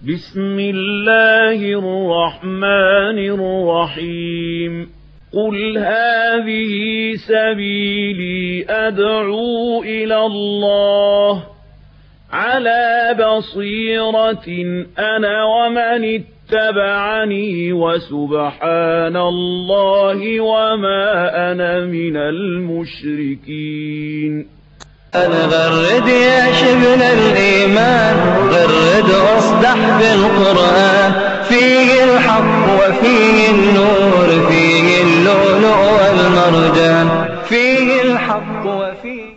بسم الله الرحمن الرحيم قل هذه سبيلي أدعو إلى الله على بصيرة أنا ومن اتبعني وسبحان الله وما أنا من المشركين أنا غرد يا شبل الإيمان غرد واصدح بالقرآن فيه الحق وفيه النور فيه اللؤلؤ والمرجان فيه الحق وفيه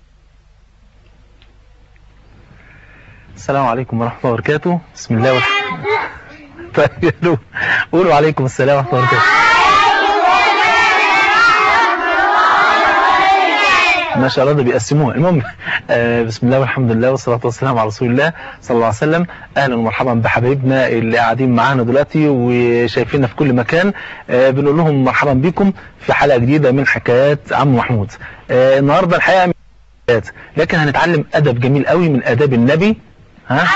السلام عليكم ورحمة الله وبركاته بسم الله والحمد طيب قولوا- قولوا عليكم السلام ورحمة الله وبركاته ما شاء الله ده بيقسموها المهم آه بسم الله والحمد لله والصلاة والسلام على رسول الله صلى الله عليه وسلم أهلا ومرحبا بحبايبنا اللي قاعدين معانا دلوقتي وشايفيننا في كل مكان آه بنقول لهم مرحبا بكم في حلقة جديدة من حكايات عم محمود آه النهاردة الحقيقة من حكايات لكن هنتعلم أدب جميل قوي من آداب النبي ها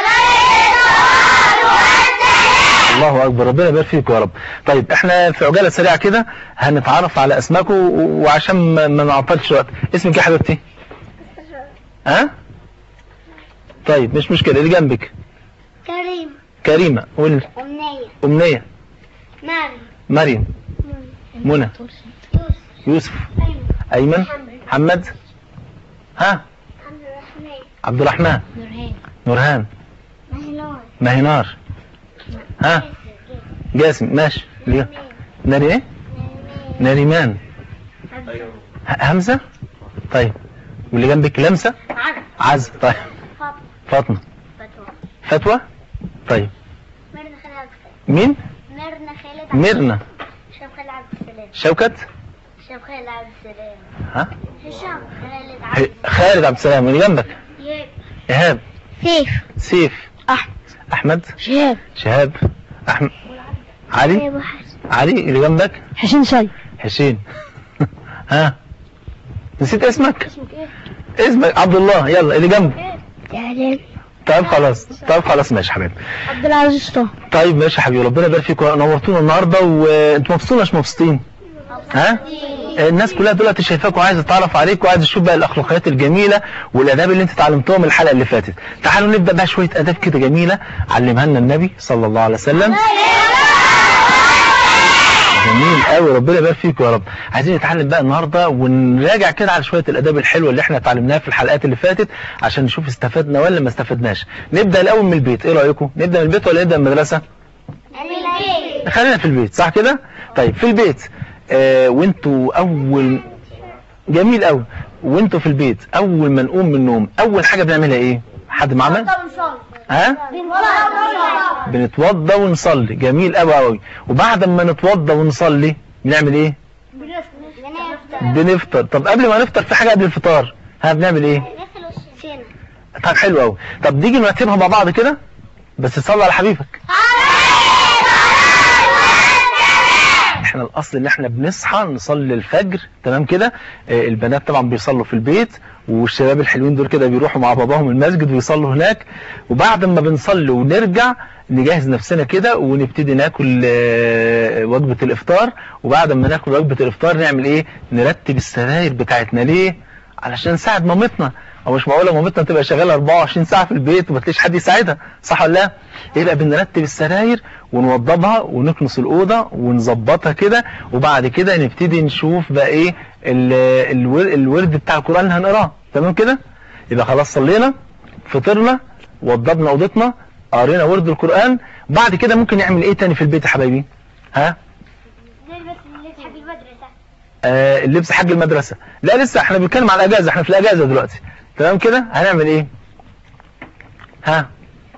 الله اكبر ربنا يبارك فيكم يا رب طيب احنا في عجاله سريعه كده هنتعرف على اسماءكم و- وعشان ما ما نعطلش وقت اسمك إيه يا حبيبتي ها طيب مش مشكله اللي جنبك كريم كريمه وال أمنية امنيه مريم مريم منى يوسف يوسف أيمن ايمن محمد ها عبد الرحمن عبد الرحمن نورهان نورهان مهنور ماهنار ها جاسم ماشي اللي- ناري ايه ناريمان ه- همزه طيب واللي جنبك لمسه عرب عز طيب فاطمة فاطمه فتوى فتوى طيب ميرنا خالد عبد السلام مين ميرنا خالد عبد ميرنا هشام خالد عبد السلام شوكت هشام خالد عبد السلام ها هشام خالد ح- عبد خالد عبد السلام واللي جنبك ياب ايهاب سيف سيف أحمد احمد شهاب شهاب احمد علي أبو حسن علي اللي جنبك حسين سيد حسين ها نسيت اسمك اسمك إيه؟ اسمك عبد الله يلا اللي جنبك إعلام طيب خلاص طيب خلاص ماشي يا حبيبي عبد العزيز طه طيب ماشي يا حبيبي ربنا يبارك فيكم نورتونا النهارده وانتوا مبسوطين ولا مش مبسوطين ها الناس كلها دلوقتي شايفاك وعايزه تتعرف عليك وعايزه تشوف بقى الاخلاقيات الجميله والاداب اللي انت اتعلمتوها من الحلقه اللي فاتت تعالوا نبدا بقى شويه اداب كده جميله علمها لنا النبي صلى الله عليه وسلم جميل قوي ربنا يبارك فيكم يا رب عايزين نتعلم بقى النهارده ونراجع كده على شويه الاداب الحلوه اللي احنا اتعلمناها في الحلقات اللي فاتت عشان نشوف استفدنا ولا ما استفدناش نبدا الاول من البيت ايه رايكم نبدا من البيت ولا نبدا من المدرسه خلينا في البيت صح كده طيب في البيت آه وانتوا اول جميل قوي وانتوا في البيت اول ما نقوم من النوم اول حاجه بنعملها ايه حد ما عمل ها بنتوضى ونصلي جميل قوي قوي وبعد ما نتوضى ونصلي بنعمل ايه بنفطر طب قبل ما نفطر في حاجه قبل الفطار ها بنعمل ايه طب حلو قوي طب نيجي نرتبها مع بعض كده بس تصلي على حبيبك احنا الاصل ان احنا بنصحى نصلي الفجر تمام كده آه، البنات طبعا بيصلوا في البيت والشباب الحلوين دول كده بيروحوا مع باباهم المسجد ويصلوا هناك وبعد ما بنصلي ونرجع نجهز نفسنا كده ونبتدي ناكل آه، وجبة الافطار وبعد ما ناكل وجبة الافطار نعمل ايه نرتب السراير بتاعتنا ليه علشان نساعد مامتنا او مش معقوله مامتنا تبقى شغاله 24 ساعه في البيت وما تلاقيش حد يساعدها صح ولا لا يبقى بنرتب السراير ونوضبها ونكنس الاوضه ونظبطها كده وبعد كده نبتدي نشوف بقى ايه ال- الور- الورد بتاع القران اللي هنقراه تمام كده يبقى خلاص صلينا فطرنا وضبنا اوضتنا قرينا ورد القران بعد كده ممكن نعمل ايه تاني في البيت يا حبايبي ها آه اللبس حق المدرسة لا لسه احنا بنتكلم على الاجازة احنا في الاجازة دلوقتي تمام كده هنعمل ايه ها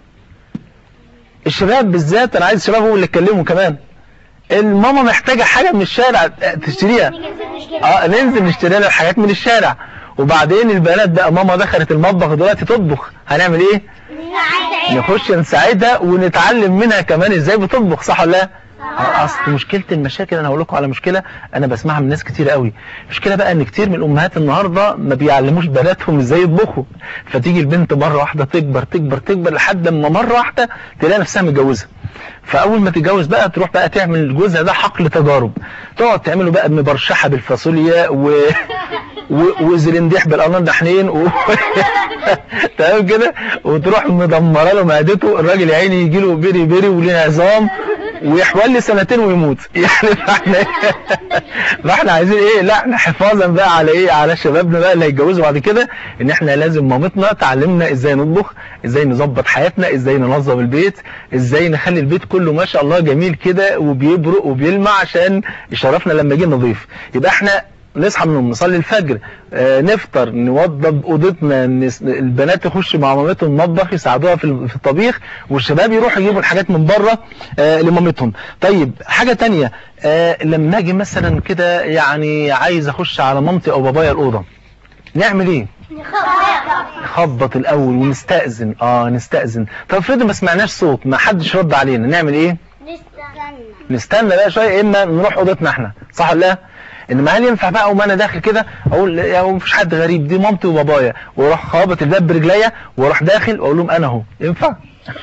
الشباب بالذات انا عايز الشباب هو اللي يتكلموا كمان الماما محتاجة حاجة من الشارع آه، تشتريها اه ننزل نشتري لها الحاجات من الشارع وبعدين البنات بقى ماما دخلت المطبخ دلوقتي تطبخ هنعمل ايه نخش نساعدها ونتعلم منها كمان ازاي بتطبخ صح ولا لا اصل مشكله المشاكل انا هقول لكم على مشكله انا بسمعها من ناس كتير قوي مشكله بقى ان كتير من الامهات النهارده ما بيعلموش بناتهم ازاي يطبخوا فتيجي البنت مره واحده تكبر تكبر تكبر لحد ما مره واحده تلاقي نفسها متجوزه فاول ما تتجوز بقى تروح بقى تعمل جوزها ده حقل تجارب تقعد تعمله بقى مبرشحه بالفاصوليا و و... وزرنديح بالقرن دحنين و... تمام كده وتروح مدمره له معدته الراجل يا عيني يجي له بيري بيري وليه عظام ويحول سنتين ويموت يعني فاحنا فاحنا عايزين ايه لا احنا حفاظا بقى على ايه على شبابنا بقى اللي هيتجوزوا بعد كده ان احنا لازم مامتنا تعلمنا ازاي نطبخ ازاي نظبط حياتنا ازاي ننظم البيت ازاي نخلي البيت كله ما شاء الله جميل كده وبيبرق وبيلمع عشان يشرفنا لما يجي نضيف يبقى احنا نصحى من النوم نصلي الفجر آه نفطر نوضب اوضتنا نس... البنات يخشوا مع مامتهم المطبخ يساعدوها في في الطبيخ والشباب يروحوا يجيبوا الحاجات من بره آه لمامتهم طيب حاجة تانية آه لما اجي مثلا كده يعني عايز اخش على مامتي او بابايا الاوضه نعمل ايه نخبط الاول ونستأذن اه نستأذن طب افرض ما سمعناش صوت ما حدش رد علينا نعمل ايه نستنى بقى شويه اما نروح اوضتنا احنا صح ولا لا انما هل ينفع بقى وما انا داخل كده اقول يا مفيش حد غريب دي مامتي وبابايا واروح خابط الباب برجليا واروح داخل واقول لهم انا اهو ينفع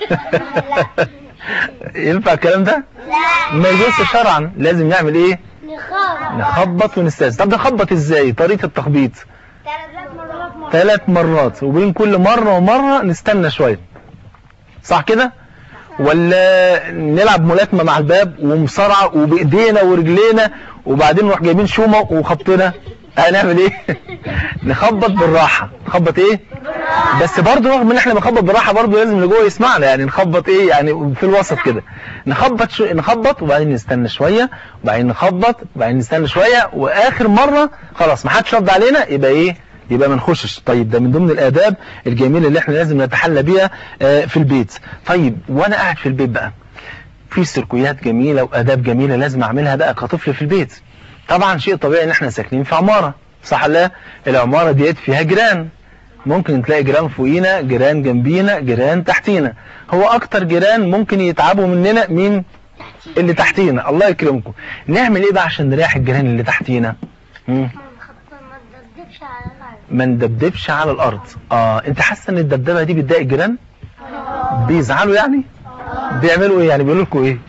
ينفع الكلام ده لا ما يجوزش شرعا لازم نعمل ايه نخبط ونستاذن طب نخبط ازاي طريقه التخبيط ثلاث مرات وبين كل مره ومره نستنى شويه صح كده ولا نلعب ملاكمه مع الباب ومصارعه وبايدينا ورجلينا وبعدين نروح جايبين شومه وخبطنا هنعمل ايه نخبط بالراحه نخبط ايه بس برضه رغم ان احنا بنخبط بالراحه برضه لازم اللي جوه يسمعنا يعني نخبط ايه يعني في الوسط كده نخبط شو نخبط وبعدين نستنى شويه وبعدين نخبط وبعدين نستنى شويه واخر مره خلاص ما حدش رد علينا يبقى ايه يبقى ما نخشش طيب ده من ضمن الاداب الجميله اللي احنا لازم نتحلى بيها في البيت طيب وانا قاعد في البيت بقى في سلوكيات جميله واداب جميله لازم اعملها بقى كطفل في البيت طبعا شيء طبيعي ان احنا ساكنين في عماره صح لا العماره ديت فيها جيران ممكن تلاقي جيران فوقينا جيران جنبينا جيران تحتينا هو اكتر جيران ممكن يتعبوا مننا مين اللي تحتينا الله يكرمكم نعمل ايه بقى عشان نريح الجيران اللي تحتينا مم. ما ندبدبش على الارض اه انت حاسه ان الدبدبه دي بتضايق الجيران بيزعلوا يعني بيعملوا ايه يعني بيقولوا لكم ايه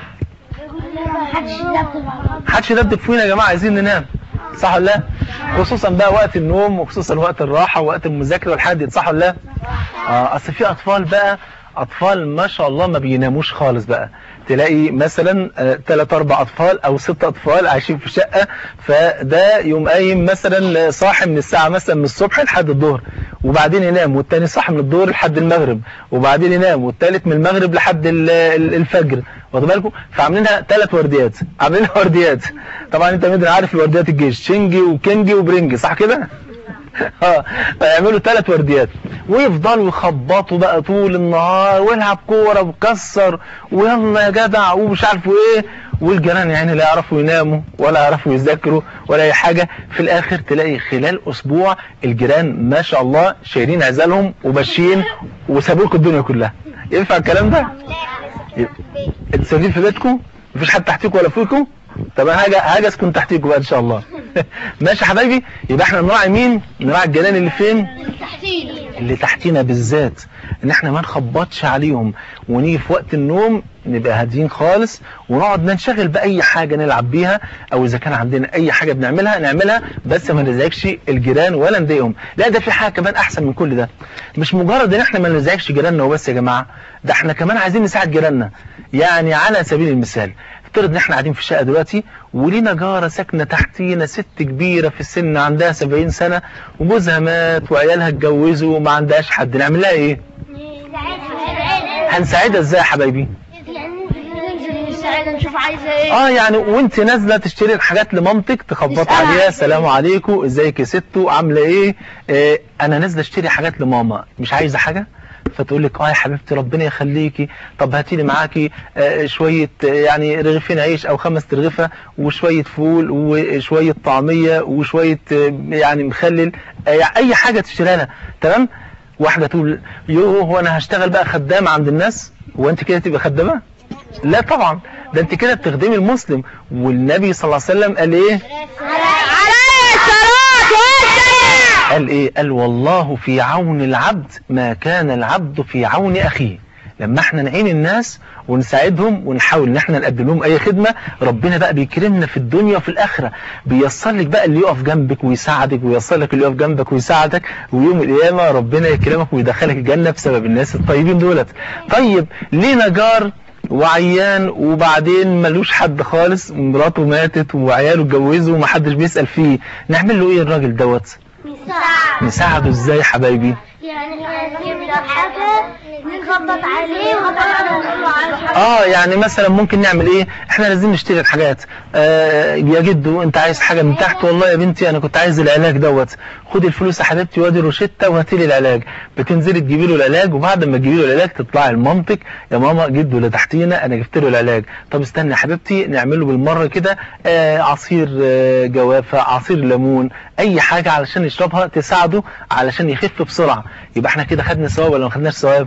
حدش يدبدب فينا يا جماعه عايزين ننام صح ولا لا خصوصا بقى وقت النوم وخصوصا وقت الراحه ووقت المذاكره والحاجات دي صح ولا لا اه اصل في اطفال بقى اطفال ما شاء الله ما بيناموش خالص بقى تلاقي مثلا ثلاث اربع اطفال او ست اطفال عايشين في شقه فده يوم قايم مثلا صاحي من الساعه مثلا من الصبح لحد الظهر وبعدين ينام والتاني صاحي من الظهر لحد المغرب وبعدين ينام والتالت من المغرب لحد الفجر واخد بالكم فعاملينها ثلاث ورديات عاملينها ورديات طبعا انت مدري عارف الورديات الجيش شنجي وكنجي وبرنجي صح كده اه فيعملوا ثلاث ورديات ويفضلوا يخبطوا بقى طول النهار والعب كوره وكسر ويلا يا جدع ومش عارفوا ايه والجيران يعني لا يعرفوا يناموا ولا يعرفوا يذاكروا ولا اي حاجه في الاخر تلاقي خلال اسبوع الجيران ما شاء الله شايلين عزالهم وماشيين وسابوا لكم الدنيا كلها ينفع الكلام ده؟ انتوا ساكنين في بيتكم؟ مفيش حد تحتكم ولا فوقكم؟ طب انا هاجي هاجي اسكن تحتيكم بقى ان شاء الله ماشي يا حبايبي يبقى احنا نراعي مين نراعي الجيران اللي فين اللي تحتينا بالذات ان احنا ما نخبطش عليهم ونيجي في وقت النوم نبقى هاديين خالص ونقعد ننشغل باي حاجه نلعب بيها او اذا كان عندنا اي حاجه بنعملها نعملها بس ما نزعجش الجيران ولا نضايقهم لا ده في حاجه كمان احسن من كل ده مش مجرد ان احنا ما نزعجش جيراننا وبس يا جماعه ده احنا كمان عايزين نساعد جيراننا يعني على سبيل المثال افترض ان احنا قاعدين في الشقه دلوقتي ولينا جاره ساكنه تحتينا ست كبيره في السن عندها 70 سنه وجوزها مات وعيالها اتجوزوا وما عندهاش حد نعمل لها ايه؟ هنساعدها ازاي يا حبايبي؟ نشوف عايزه ايه اه يعني وانت نازله تشتري الحاجات لمامتك تخبط تسألها عليها عايزة السلام عليكم ازيك يا ستو عامله ايه آه انا نازله اشتري حاجات لماما مش عايزه حاجه فتقول لك اه يا حبيبتي ربنا يخليكي طب هاتي لي معاكي آه شويه آه، يعني رغيفين عيش او خمس ترغفه وشويه فول وشويه طعميه وشويه آه، يعني مخلل آه، يعني اي حاجه تشتريها لها تمام واحده تقول يوه هو انا هشتغل بقى خدامه عند الناس هو انت كده تبقى خدامه لا طبعا ده انت كده بتخدمي المسلم والنبي صلى الله عليه وسلم قال ايه عليه الصلاة والسلام قال ايه قال والله في عون العبد ما كان العبد في عون اخيه لما احنا نعين الناس ونساعدهم ونحاول ان احنا نقدم لهم اي خدمه ربنا بقى بيكرمنا في الدنيا وفي الاخره بيسر لك بقى اللي يقف جنبك ويساعدك ويسر لك اللي يقف جنبك ويساعدك ويوم القيامه ربنا يكرمك ويدخلك الجنه بسبب الناس الطيبين دولت طيب لينا جار وعيان وبعدين ملوش حد خالص مراته ماتت وعياله اتجوزوا ومحدش بيسأل فيه نعمل له ايه الراجل دوت نساعده ازاي يا حبايبي يعني نجيب له حاجة نخبط عليه ونقول له على اه يعني مثلا ممكن نعمل ايه احنا لازم نشتري الحاجات آه يا جدو انت عايز حاجه من تحت والله يا بنتي انا كنت عايز العلاج دوت خدي الفلوس يا حبيبتي وادي روشته وهاتي لي العلاج بتنزلي تجيبي له العلاج وبعد ما تجيبي له العلاج تطلعي لمامتك يا ماما جدو اللي تحتينا انا جبت له العلاج طب استني يا حبيبتي نعمله بالمره كده آه عصير آه جوافه عصير ليمون اي حاجه علشان يشربها تساعده علشان يخف بسرعه يبقى احنا كده خدنا ثواب ولا ما خدناش ثواب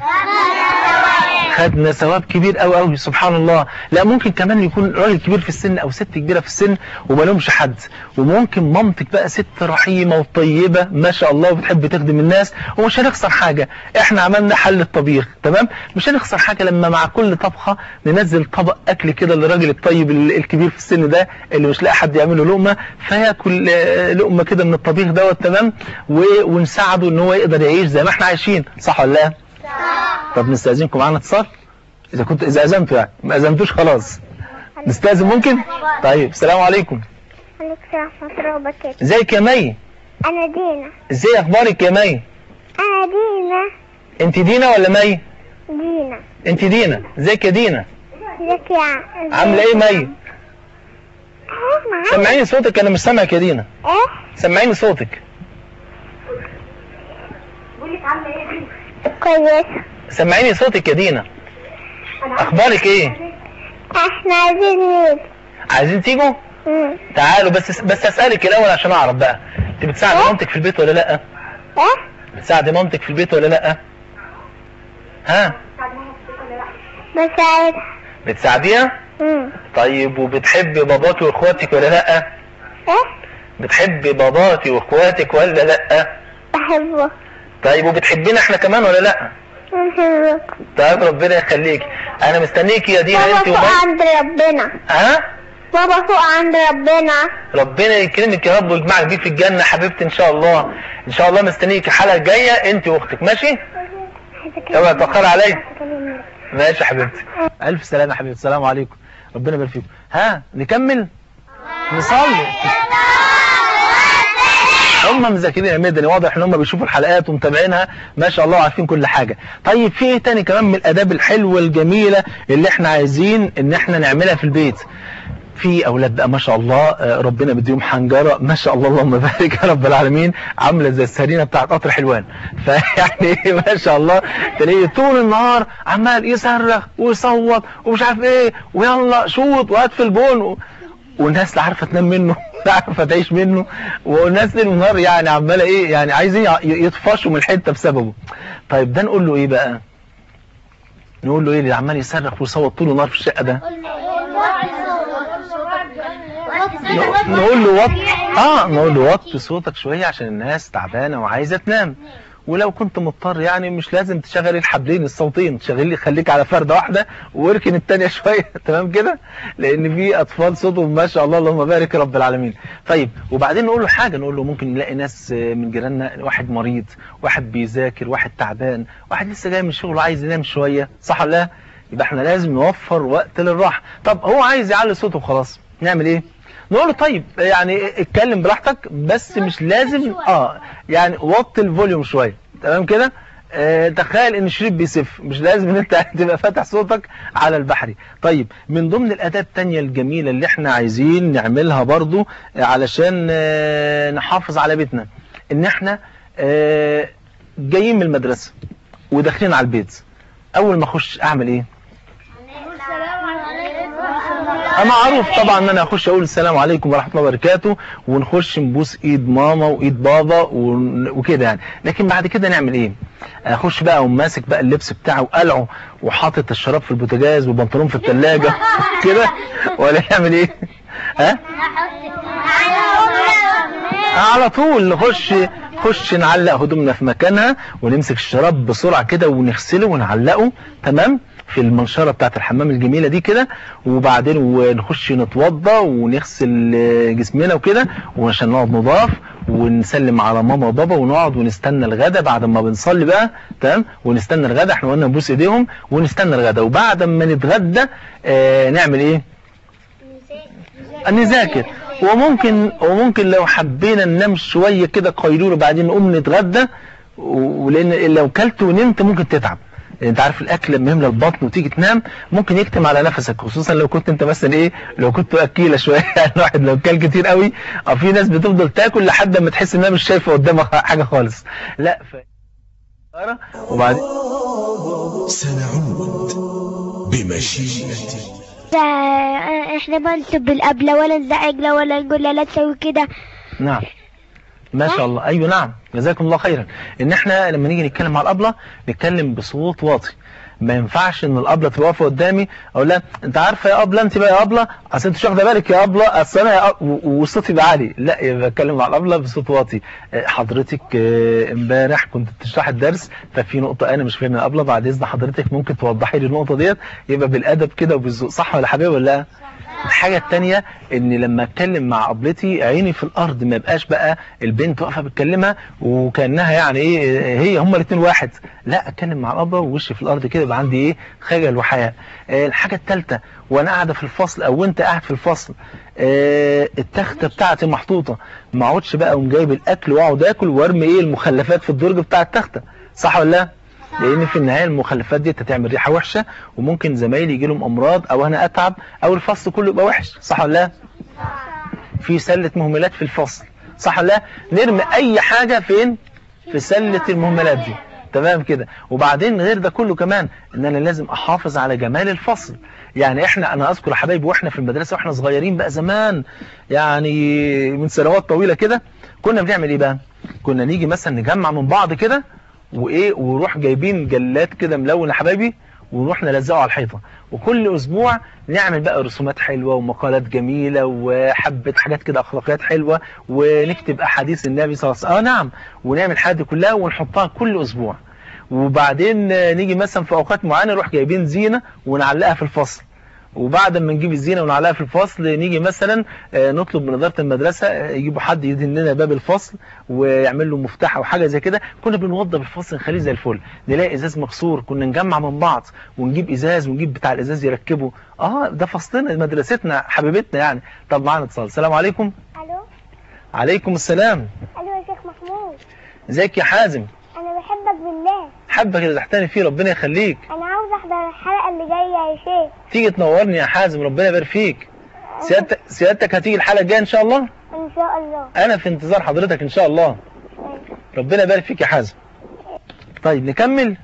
خدنا ثواب كبير قوي قوي سبحان الله لا ممكن كمان يكون راجل كبير في السن او ست كبيره في السن وما لهمش حد وممكن مامتك بقى ست رحيمه وطيبه ما شاء الله وبتحب تخدم الناس ومش هنخسر حاجه احنا عملنا حل الطبيخ تمام مش هنخسر حاجه لما مع كل طبخه ننزل طبق اكل كده للراجل الطيب ال- الكبير في السن ده اللي مش لاقي حد يعمل له لقمه فياكل آه، لقمه كده من الطبيخ دوت تمام و- ونساعده ان هو يقدر يعيش زي ما احنا عايشين صح ولا لا؟ طب نستأذنكم معانا اتصال إذا كنت إذا أذنتوا يعني ما أذنتوش خلاص نستأذن ممكن طيب السلام عليكم عليك ورحمة الله وبركاته ازيك يا مي أنا دينا ازاي أخبارك يا مي أنا دينا أنت دينا ولا مي دينا أنت دينا ازيك يا دينا ازيك يا عاملة إيه مي ايه معاك سمعيني صوتك أنا مش سامعك يا دينا ايه سمعيني صوتك كويس سمعيني صوتك يا دينا أخبارك إيه احنا عايزين نيجي عايزين تيجوا مم. تعالوا بس بس أسألك الأول عشان أعرف بقى أنت بتساعدي مامتك في البيت ولا لأ ايه بتساعدي مامتك في البيت ولا لأ ها بساعدها بتساعديها مم. طيب وبتحب باباكي واخواتك ولا لا ايه بتحب باباكي واخواتك ولا لا بحبه طيب وبتحبينا احنا كمان ولا لا بحبك طيب ربنا يخليك انا مستنيكي يا دينا بابا انت فوق ومي عند ربنا ها بابا فوق عند ربنا ربنا يكرمك يا رب ويجمعك بيه في الجنه حبيبتي ان شاء الله ان شاء الله مستنيك الحلقه الجايه انت واختك ماشي اوعى تاخر عليا ماشي يا حبيبتي الف سلامه يا حبيبتي السلام عليكم ربنا يبارك فيكم ها نكمل نصلي هم مذاكرين يا مدني واضح ان هم بيشوفوا الحلقات ومتابعينها ما شاء الله وعارفين كل حاجه طيب في ايه تاني كمان من الاداب الحلوه الجميله اللي احنا عايزين ان احنا نعملها في البيت في اولاد بقى ما شاء الله آه، ربنا مديهم حنجره ما شاء الله اللهم بارك يا رب العالمين عامله زي السرينه بتاعت قطر حلوان فيعني ما شاء الله تلاقيه طول النهار عمال يصرخ ويصوت ومش عارف ايه ويلا شوط وهات في البون و... والناس لا عارفه تنام منه لا عارفه تعيش منه والناس ليل ونهار يعني عماله ايه يعني عايزين ي- يطفشوا من الحته بسببه طيب ده نقول له ايه بقى نقول له ايه اللي عمال يصرخ ويصوت طول النهار في الشقه ده نقول له وط اه نقول له وطي صوتك شويه عشان الناس تعبانه وعايزه تنام ولو كنت مضطر يعني مش لازم تشغل الحبلين الصوتين تشغلي خليك على فرده واحده واركن الثانيه شويه تمام كده لان في اطفال صوتهم ما شاء الله اللهم بارك يا رب العالمين طيب وبعدين نقول له حاجه نقول له ممكن نلاقي ناس من جيراننا واحد مريض واحد بيذاكر واحد تعبان واحد لسه جاي من الشغل وعايز ينام شويه صح ولا لا يبقى احنا لازم نوفر وقت للراحه طب هو عايز يعلي صوته وخلاص نعمل ايه نقول له طيب يعني اتكلم براحتك بس مش لازم اه يعني وطي الفوليوم شويه تمام كده آه تخيل ان الشريط بيسف مش لازم ان انت تبقى فاتح صوتك على البحري طيب من ضمن الاداب التانية الجميلة اللي احنا عايزين نعملها برضو آه، علشان آه نحافظ على بيتنا ان احنا آه جايين من المدرسة وداخلين على البيت اول ما اخش اعمل ايه السلام عليكم ورحمة الله معروف طبعا ان انا اخش اقول السلام عليكم ورحمه الله وبركاته ونخش نبوس ايد ماما وايد بابا ون- وكده يعني لكن بعد كده نعمل ايه اخش بقى وماسك بقى اللبس بتاعه وقلعه وحاطط الشراب في البوتاجاز والبنطلون في الثلاجه كده ولا يعمل ايه ها على طول نخش خش نعلق هدومنا في مكانها ونمسك الشراب بسرعة كده ونغسله ونعلقه تمام في المنشرة بتاعت الحمام الجميلة دي كده وبعدين ونخش نتوضى ونغسل آه، جسمنا وكده وعشان نقعد نضاف ونسلم على ماما وبابا ونقعد ونستنى الغدا بعد ما بنصلي بقى تمام ونستنى الغدا احنا قلنا نبوس ايديهم ونستنى الغدا وبعد ما نتغدى اه نعمل ايه نذاكر وممكن وممكن لو حبينا ننام شويه كده قيلوله بعدين نقوم نتغدى و- ولان لو كلت ونمت ممكن تتعب انت عارف الاكل لما يملى البطن وتيجي تنام ممكن يكتم على نفسك خصوصا لو كنت انت مثلا ايه لو كنت اكيله شويه يعني الواحد لو كل كتير قوي اه في ناس بتفضل تاكل لحد ما تحس انها مش شايفه قدامها حاجه خالص لا ف... وبعدين سنعود بمشيئة احنا ما نسب القبلة ولا نزعج لا ولا نقول لا لا تسوي كده نعم ما شاء الله ايوه نعم جزاكم الله خيرا ان احنا لما نيجي نتكلم مع الابله نتكلم بصوت واطي ما ينفعش ان الابله تبقى واقفه قدامي اقول لها انت عارفه يا ابله انت بقى يا ابله اصل انت مش واخده بالك يا ابله اصل انا يا أب... و- والصوت يبقى عالي لا يبقى بتكلم مع الابله بصوت واطي آه، حضرتك آه، امبارح كنت بتشرح الدرس ففي نقطه انا مش فاهمها يا ابله بعد اذن حضرتك ممكن توضحي لي النقطه ديت يبقى بالادب كده وبالذوق صح ولا حبيبي ولا لا الحاجة التانية ان لما اتكلم مع قبلتي عيني في الارض ما يبقاش بقى البنت واقفة بتكلمها وكأنها يعني ايه هي هما الاتنين واحد لا اتكلم مع الابا ووشي في الارض كده يبقى عندي ايه خجل وحياء آه، الحاجة التالتة وانا قاعدة في الفصل او انت قاعد في الفصل آه، التختة بتاعتي محطوطة ما اقعدش بقى اقوم جايب الاكل واقعد اكل وارمي ايه المخلفات في الدرج بتاع التختة صح ولا لا؟ لان في النهايه المخلفات دي هتعمل ريحه وحشه وممكن زمايلي يجي لهم امراض او انا اتعب او الفصل كله يبقى وحش صح ولا لا في سله مهملات في الفصل صح ولا لا نرمي اي حاجه فين في سله المهملات دي تمام كده وبعدين غير ده كله كمان ان انا لازم احافظ على جمال الفصل يعني احنا انا اذكر يا حبايبي واحنا في المدرسه واحنا صغيرين بقى زمان يعني من سنوات طويله كده كنا بنعمل ايه بقى كنا نيجي مثلا نجمع من بعض كده وايه ونروح جايبين جلات كده ملونه يا حبايبي ونروح نلزقه على الحيطه وكل اسبوع نعمل بقى رسومات حلوه ومقالات جميله وحبه حاجات كده اخلاقيات حلوه ونكتب احاديث النبي صلى الله عليه وسلم اه نعم ونعمل حاجه دي كلها ونحطها كل اسبوع وبعدين آه، نيجي مثلا في اوقات معينه نروح جايبين زينه ونعلقها في الفصل وبعد ما نجيب الزينه ونعلقها في الفصل نيجي مثلا آه، نطلب من اداره المدرسه آه، يجيبوا حد يدهن لنا باب الفصل ويعمل له مفتاح او حاجه زي كده كنا بنوضب الفصل نخليه زي الفل نلاقي ازاز مكسور كنا نجمع من بعض ونجيب ازاز ونجيب بتاع الازاز يركبه اه ده فصلنا مدرستنا حبيبتنا يعني طب معانا اتصال السلام عليكم الو عليكم السلام الو يا شيخ محمود ازيك يا حازم انا بحبك بالله حبك كده تحتني فيه ربنا يخليك انا عاوز احضر الحلقه اللي جايه يا شيخ تيجي تنورني يا حازم ربنا يبارك فيك سيادتك سيادتك هتيجي الحلقه الجايه ان شاء الله ان شاء الله انا في انتظار حضرتك ان شاء الله ربنا يبارك فيك يا حازم طيب نكمل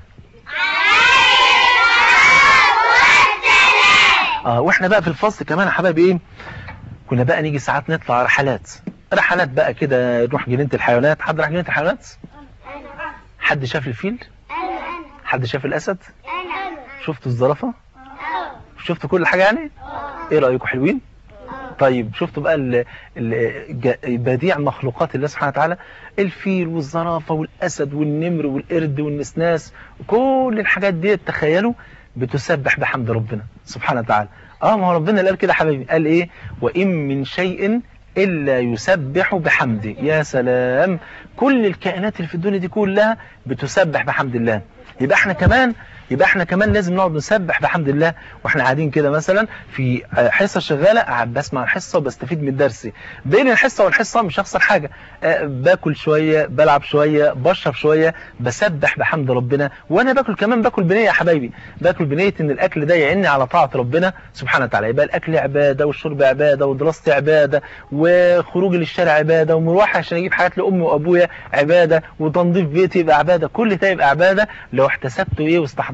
اه واحنا بقى في الفصل كمان يا حبايبي ايه كنا بقى نيجي ساعات نطلع رحلات رحلات بقى كده نروح جنينه الحيوانات حد راح جنينه الحيوانات حد شاف الفيل حد شاف الاسد شفتوا الزرافه شفتوا كل حاجه يعني ايه رايكم حلوين طيب شفتوا بقى ال- ال- ج- بديع مخلوقات الله سبحانه وتعالى الفيل والزرافة والأسد والنمر والقرد والنسناس كل الحاجات دي تخيلوا بتسبح بحمد ربنا سبحانه وتعالى اه ما هو ربنا اللي قال كده يا حبيبي قال ايه وإن من شيء إلا يسبح بحمده يا سلام كل الكائنات اللي في الدنيا دي كلها بتسبح بحمد الله يبقى احنا كمان يبقى احنا كمان لازم نقعد نسبح بحمد الله واحنا قاعدين كده مثلا في حصه شغاله قاعد بسمع الحصه وبستفيد من درسي بين الحصه والحصه مش هخسر حاجه آه، باكل شويه بلعب شويه بشرب شويه بسبح بحمد ربنا وانا باكل كمان باكل بنيه يا حبايبي باكل بنيه ان الاكل ده يعني على طاعه ربنا سبحانه وتعالى يبقى الاكل عباده والشرب عباده ودراستي عباده وخروجي للشارع عباده ومروحي عشان اجيب حاجات لامي وابويا عباده وتنظيف بيتي يبقى عباده كل ده يبقى عباده لو احتسبت ايه واستحضرت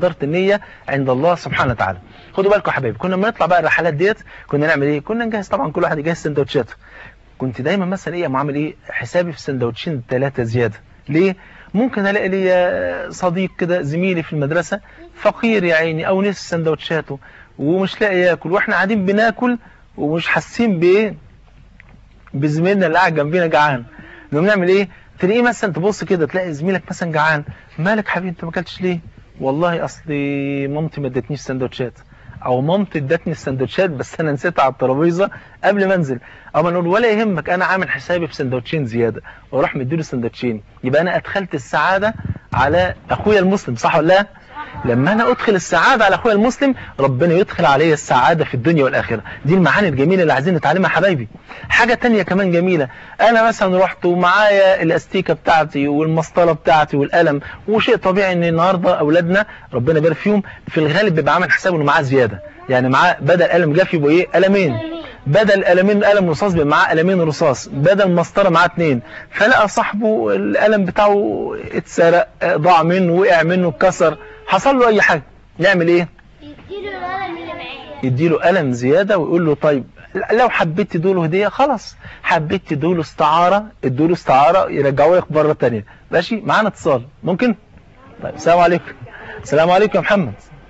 وحضرت النيه عند الله سبحانه وتعالى خدوا بالكم يا حبايبي كنا لما نطلع بقى الرحلات ديت كنا نعمل ايه كنا نجهز طبعا كل واحد يجهز سندوتشاته كنت دايما مثلا ايه معامل ايه حسابي في سندوتشين ثلاثه زياده ليه ممكن الاقي لي صديق كده زميلي في المدرسه فقير يا عيني او نص سندوتشاته ومش لاقي ياكل واحنا قاعدين بناكل ومش حاسين بايه بزميلنا اللي قاعد جنبينا جعان نقوم نعمل ايه تلاقيه مثلا تبص كده تلاقي زميلك مثلا جعان مالك حبيبي انت ما اكلتش ليه والله اصلي مامتي ما ادتنيش سندوتشات او مامتي ادتني السندوتشات بس انا نسيتها على الترابيزه قبل ما انزل اما نقول ولا يهمك انا عامل حسابي في سندوتشين زياده واروح مديله سندوتشين يبقى انا ادخلت السعاده على اخويا المسلم صح ولا لا لما انا ادخل السعاده على اخويا المسلم ربنا يدخل عليا السعاده في الدنيا والاخره دي المعاني الجميله اللي عايزين نتعلمها يا حبايبي حاجه تانية كمان جميله انا مثلا رحت ومعايا الاستيكه بتاعتي والمسطره بتاعتي والقلم وشيء طبيعي ان النهارده اولادنا ربنا يبارك فيهم في الغالب بيبقى عامل حسابه انه معاه زياده يعني معاه بدل قلم جاف يبقوا ايه قلمين بدل قلمين قلم رصاص بيبقى معاه قلمين رصاص بدل مسطره معاه اتنين فلقى صاحبه القلم بتاعه اتسرق ضاع منه وقع منه اتكسر حصل له اي حاجه يعمل ايه يديله القلم اللي معاه يديله قلم زياده ويقول له طيب لو حبيت تدوله هديه خلاص حبيت تدوله استعاره ادوله استعاره يرجعوه لك مره ثانيه ماشي معانا اتصال ممكن طيب السلام عليكم السلام عليكم يا محمد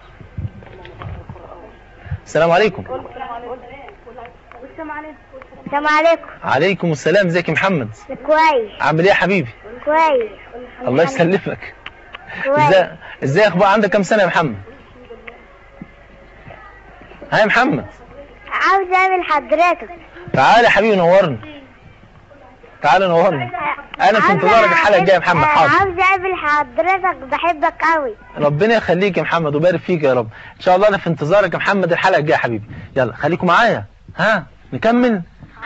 السلام عليكم السلام عليكم عليكم السلام ازيك يا محمد كويس عامل ايه يا حبيبي كويس الله يسلمك كويس ازاي ازاي اخبار عندك كام سنه يا محمد ها يا محمد عاوز اقابل حضرتك تعالى يا حبيبي نورني تعالى نورني انا في انتظارك الحلقه الجايه يا محمد حاضر عاوز اقابل حضرتك بحبك قوي ربنا يخليك يا محمد ويبارك فيك يا رب ان شاء الله انا في انتظارك يا محمد الحلقه الجايه يا حبيبي يلا خليكم معايا ها نكمل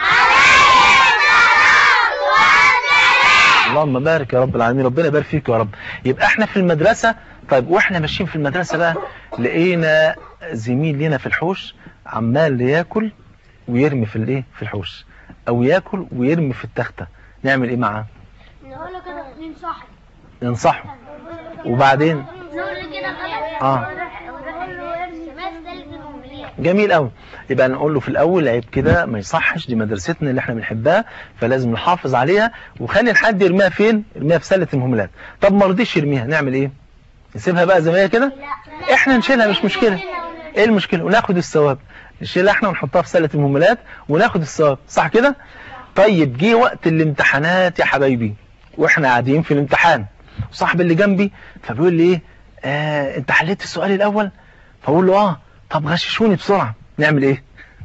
اللهم بارك يا رب العالمين ربنا يبارك فيك يا رب يبقى احنا في المدرسه طيب واحنا ماشيين في المدرسه بقى لقينا زميل لينا في الحوش عمال ياكل ويرمي في الايه في الحوش او ياكل ويرمي في التخته نعمل ايه معاه نقول له كده ننصحه ننصحه وبعدين نقول له كده خلاص اه ونقول له ارسم مثل الموبيلات جميل قوي يبقى نقول له في الاول عيب كده ما يصحش دي مدرستنا اللي احنا بنحبها فلازم نحافظ عليها وخلي الحد يرميها فين يرميها في سله المهملات طب ما رضيش يرميها نعمل ايه نسيبها بقى زي ما هي كده احنا نشيلها مش مشكله ايه المشكله وناخد الثواب نشيلها احنا ونحطها في سله المهملات وناخد الثواب صح كده طيب جه وقت الامتحانات يا حبايبي واحنا قاعدين في الامتحان صاحب اللي جنبي فبيقول لي ايه آه انت حليت السؤال الاول فاقول له اه طب غششوني بسرعه نعمل ايه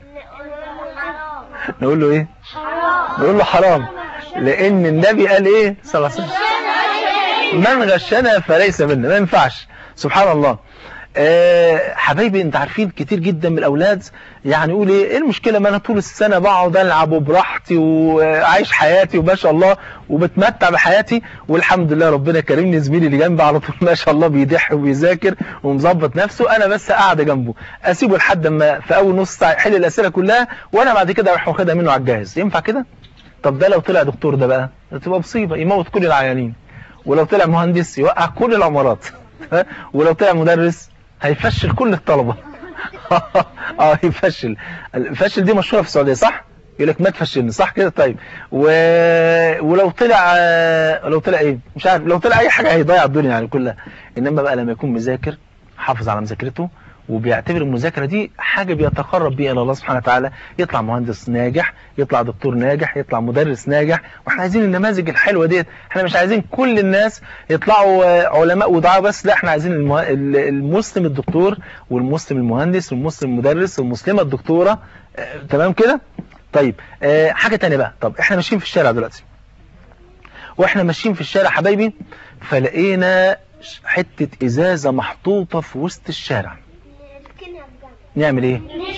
نقول له ايه نقول له حرام لان النبي قال ايه صلى الله عليه وسلم من غشنا فليس منا ما ينفعش سبحان الله أه حبايبي انت عارفين كتير جدا من الاولاد يعني يقول ايه ايه المشكله ما انا طول السنه بقعد العب وبراحتي وعايش حياتي وما شاء الله وبتمتع بحياتي والحمد لله ربنا كرمني زميلي اللي جنبي على طول ما شاء الله بيضح وبيذاكر ومظبط نفسه انا بس قاعد جنبه اسيبه لحد ما في اول نص ساعه يحل الاسئله كلها وانا بعد كده اروح واخدها منه على الجاهز ينفع كده طب ده لو طلع دكتور ده بقى ده تبقى مصيبه يموت كل العيانين ولو طلع مهندس يوقع كل العمارات ولو طلع مدرس هيفشل كل الطلبة اه يفشل الفشل دي مشهورة في السعودية صح يقول لك ما تفشلني صح كده طيب و... ولو طلع لو طلع ايه مش عارف لو طلع اي حاجة هيضيع الدنيا يعني كلها انما بقى لما يكون مذاكر حافظ على مذاكرته وبيعتبر المذاكرة دي حاجة بيتقرب بيها إلى الله سبحانه وتعالى يطلع مهندس ناجح يطلع دكتور ناجح يطلع مدرس ناجح واحنا عايزين النماذج الحلوة ديت احنا مش عايزين كل الناس يطلعوا علماء ودعاء بس لا احنا عايزين المه... المسلم الدكتور والمسلم المهندس والمسلم المدرس والمسلمة الدكتورة اه تمام كده طيب اه حاجة تانية بقى طب احنا ماشيين في الشارع دلوقتي واحنا ماشيين في الشارع حبايبي فلقينا حتة ازازة محطوطة في وسط الشارع نعمل ايه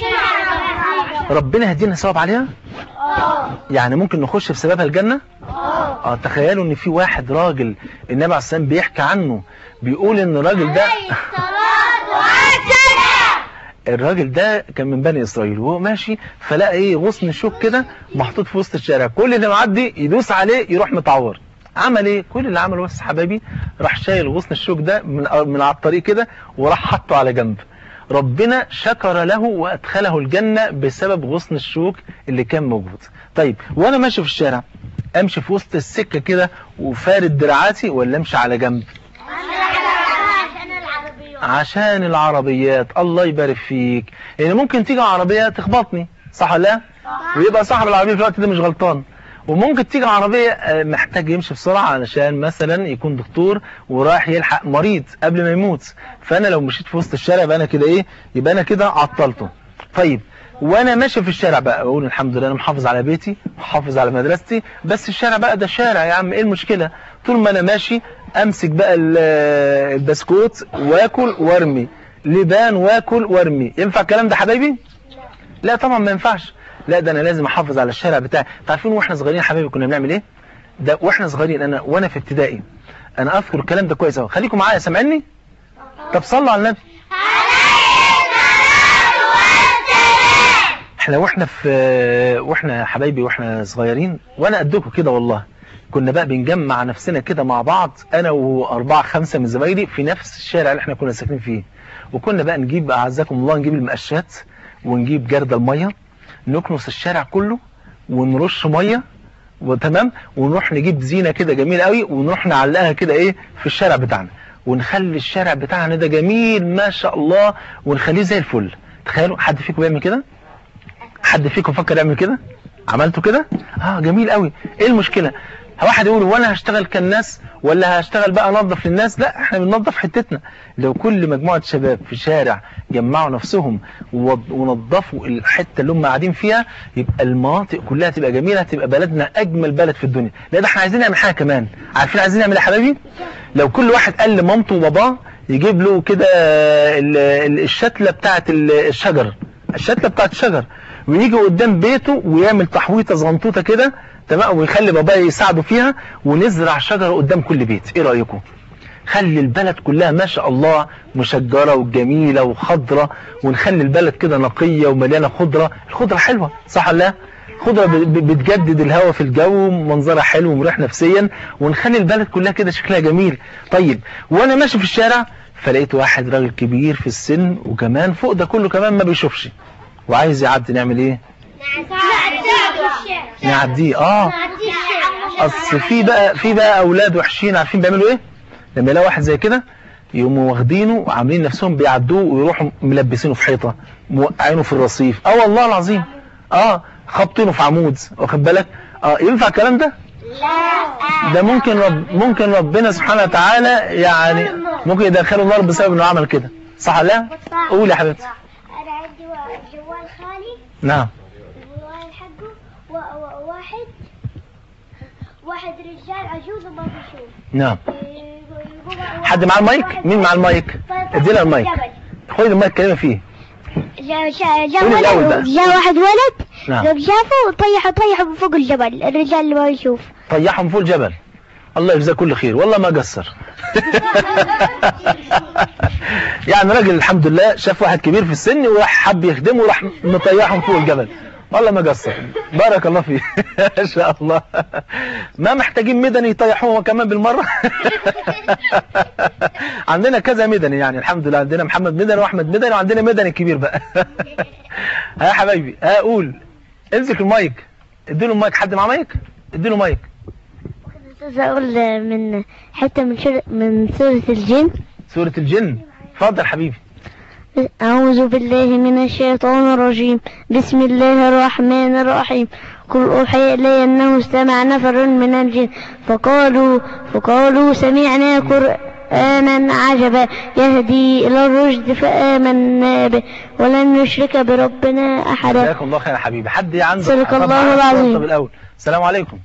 ربنا هدينا ثواب عليها يعني ممكن نخش بسببها الجنة اه تخيلوا ان في واحد راجل النبي عليه السلام بيحكي عنه بيقول ان الراجل ده الراجل ده كان من بني اسرائيل وهو ماشي فلقى ايه غصن شوك كده محطوط في وسط الشارع كل اللي معدي يدوس عليه يروح متعور عمل ايه كل اللي عمله بس حبايبي راح شايل غصن الشوك ده من من على الطريق كده وراح حطه على جنب ربنا شكر له وادخله الجنه بسبب غصن الشوك اللي كان موجود طيب وانا ماشي في الشارع امشي في وسط السكه كده وفارد دراعاتي ولا امشي على جنب عشان العربيات عشان العربيات الله يبارك فيك يعني ممكن تيجي عربية تخبطني صح ولا لا ويبقى صاحب العربية في الوقت ده مش غلطان وممكن تيجي عربية آه، محتاج يمشي بسرعة علشان مثلا يكون دكتور ورايح يلحق مريض قبل ما يموت فأنا لو مشيت في وسط الشارع يبقى أنا كده إيه يبقى أنا كده عطلته طيب وانا ماشي في الشارع بقى اقول الحمد لله انا محافظ على بيتي محافظ على مدرستي بس الشارع بقى ده شارع يا عم ايه المشكله طول ما انا ماشي امسك بقى ال- البسكوت واكل وارمي لبان واكل وارمي ينفع الكلام ده حبايبي لا طبعا ما ينفعش لا ده انا لازم احافظ على الشارع بتاعي عارفين واحنا صغيرين يا حبايبي كنا بنعمل ايه ده واحنا صغيرين انا وانا في ابتدائي انا اذكر الكلام ده كويس قوي خليكم معايا سامعيني طب صلوا على النبي احنا واحنا في واحنا يا حبايبي واحنا صغيرين وانا قدكم كده والله كنا بقى بنجمع نفسنا كده مع بعض انا واربعه خمسه من زمايلي في نفس الشارع اللي احنا كنا ساكنين فيه وكنا بقى نجيب اعزكم الله نجيب المقشات ونجيب جرد الميه نكنس الشارع كله ونرش ميه وتمام ونروح نجيب زينه كده جميله قوي ونروح نعلقها كده ايه في الشارع بتاعنا ونخلي الشارع بتاعنا ده جميل ما شاء الله ونخليه زي الفل تخيلوا حد فيكم بيعمل كده حد فيكم فكر يعمل كده عملته كده اه جميل قوي ايه المشكله واحد يقول وانا هشتغل كالناس ولا هشتغل بقى انظف للناس لا احنا بننظف حتتنا لو كل مجموعه شباب في شارع جمعوا نفسهم ووض- ونظفوا الحته اللي هم قاعدين فيها يبقى المناطق كلها تبقى جميله تبقى بلدنا اجمل بلد في الدنيا لا ده احنا عايزين نعمل حاجه كمان عارفين عايزين نعمل ايه يا حبايبي لو كل واحد قال لمامته وباباه يجيب له كده ال- ال- الشتله بتاعه ال- الشجر الشتله بتاعه الشجر ويجي قدام بيته ويعمل تحويطه زغنطوطه كده تمام ويخلي باباه يساعده فيها ونزرع شجره قدام كل بيت ايه رايكم خلي البلد كلها ما شاء الله مشجره وجميله وخضره ونخلي البلد كده نقيه ومليانه خضره الخضره حلوه صح ولا لا خضره ب- ب- بتجدد الهواء في الجو منظرها حلو ومريح نفسيا ونخلي البلد كلها كده شكلها جميل طيب وانا ماشي في الشارع فلقيت واحد راجل كبير في السن وكمان فوق ده كله كمان ما بيشوفش وعايز يعدي نعمل ايه نعديه اه اصل في بقى في بقى اولاد وحشين عارفين بيعملوا ايه لما يلاقوا واحد زي كده يقوموا واخدينه وعاملين نفسهم بيعدوه ويروحوا ملبسينه في حيطه موقعينه في الرصيف اه والله العظيم اه خبطينه في عمود واخد بالك اه ينفع الكلام ده ده ممكن رب ممكن ربنا سبحانه وتعالى يعني ممكن يدخله النار بسبب انه عمل كده صح ولا لا قول يا حبيبتي انا عندي وا- جوال خالي نعم الجوال حقه و- و- واحد واحد رجال عجوز وما بيشوف نعم يقول- حد معاه المايك مين معاه المايك ادي لها المايك خدي المايك كلمه فيه جاء جاء جاء قولي الأول بقى. ولد جاء واحد ولد نعم لو شافه طيحه طيحه من فوق الجبل الرجال اللي ما يشوف طيحهم فوق الجبل الله يجزاه كل خير والله ما قصر يعني راجل الحمد لله شاف واحد كبير في السن وراح حب يخدمه وراح مطيحهم فوق الجبل والله ما قصر بارك الله فيه ما شاء الله ما محتاجين مدني يطيحوه كمان بالمره عندنا كذا مدني يعني الحمد لله عندنا محمد مدني واحمد مدني وعندنا مدني كبير بقى ها يا حبايبي ها قول امسك المايك اديله المايك حد معاه مايك اديله مايك عايز اقول من حته من شر... من سوره الجن سورة الجن اتفضل حبيبي أعوذ بالله من الشيطان الرجيم بسم الله الرحمن الرحيم قل أوحي إلي أنه استمع نفر من الجن فقالوا فقالوا سمعنا قرآنا عجبا يهدي إلى الرشد فآمنا به ولن نشرك بربنا أحدا جزاك الله خير يا حبيبي حد عنده صدق طب الله معانا العظيم. طب الاول السلام عليكم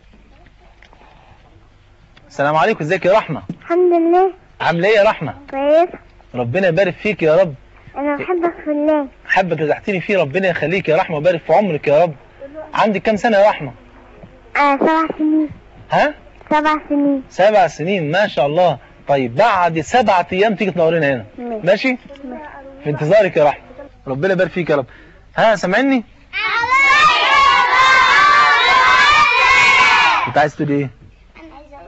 السلام عليكم ازيك يا رحمه الحمد لله عامله ايه يا رحمه كويس ربنا يبارك فيك يا رب أنا بحبك في الله حبك رزقتني فيه ربنا يخليك يا رحمه ويبارك في عمرك يا رب عندك كام سنه يا رحمه آه سبع سنين ها سبع سنين سبع سنين ما شاء الله طيب بعد سبعة ايام تيجي تنورينا هنا ماشي في انتظارك يا رحمه ربنا يبارك فيك يا رب ها سامعني انت عايز تقول ايه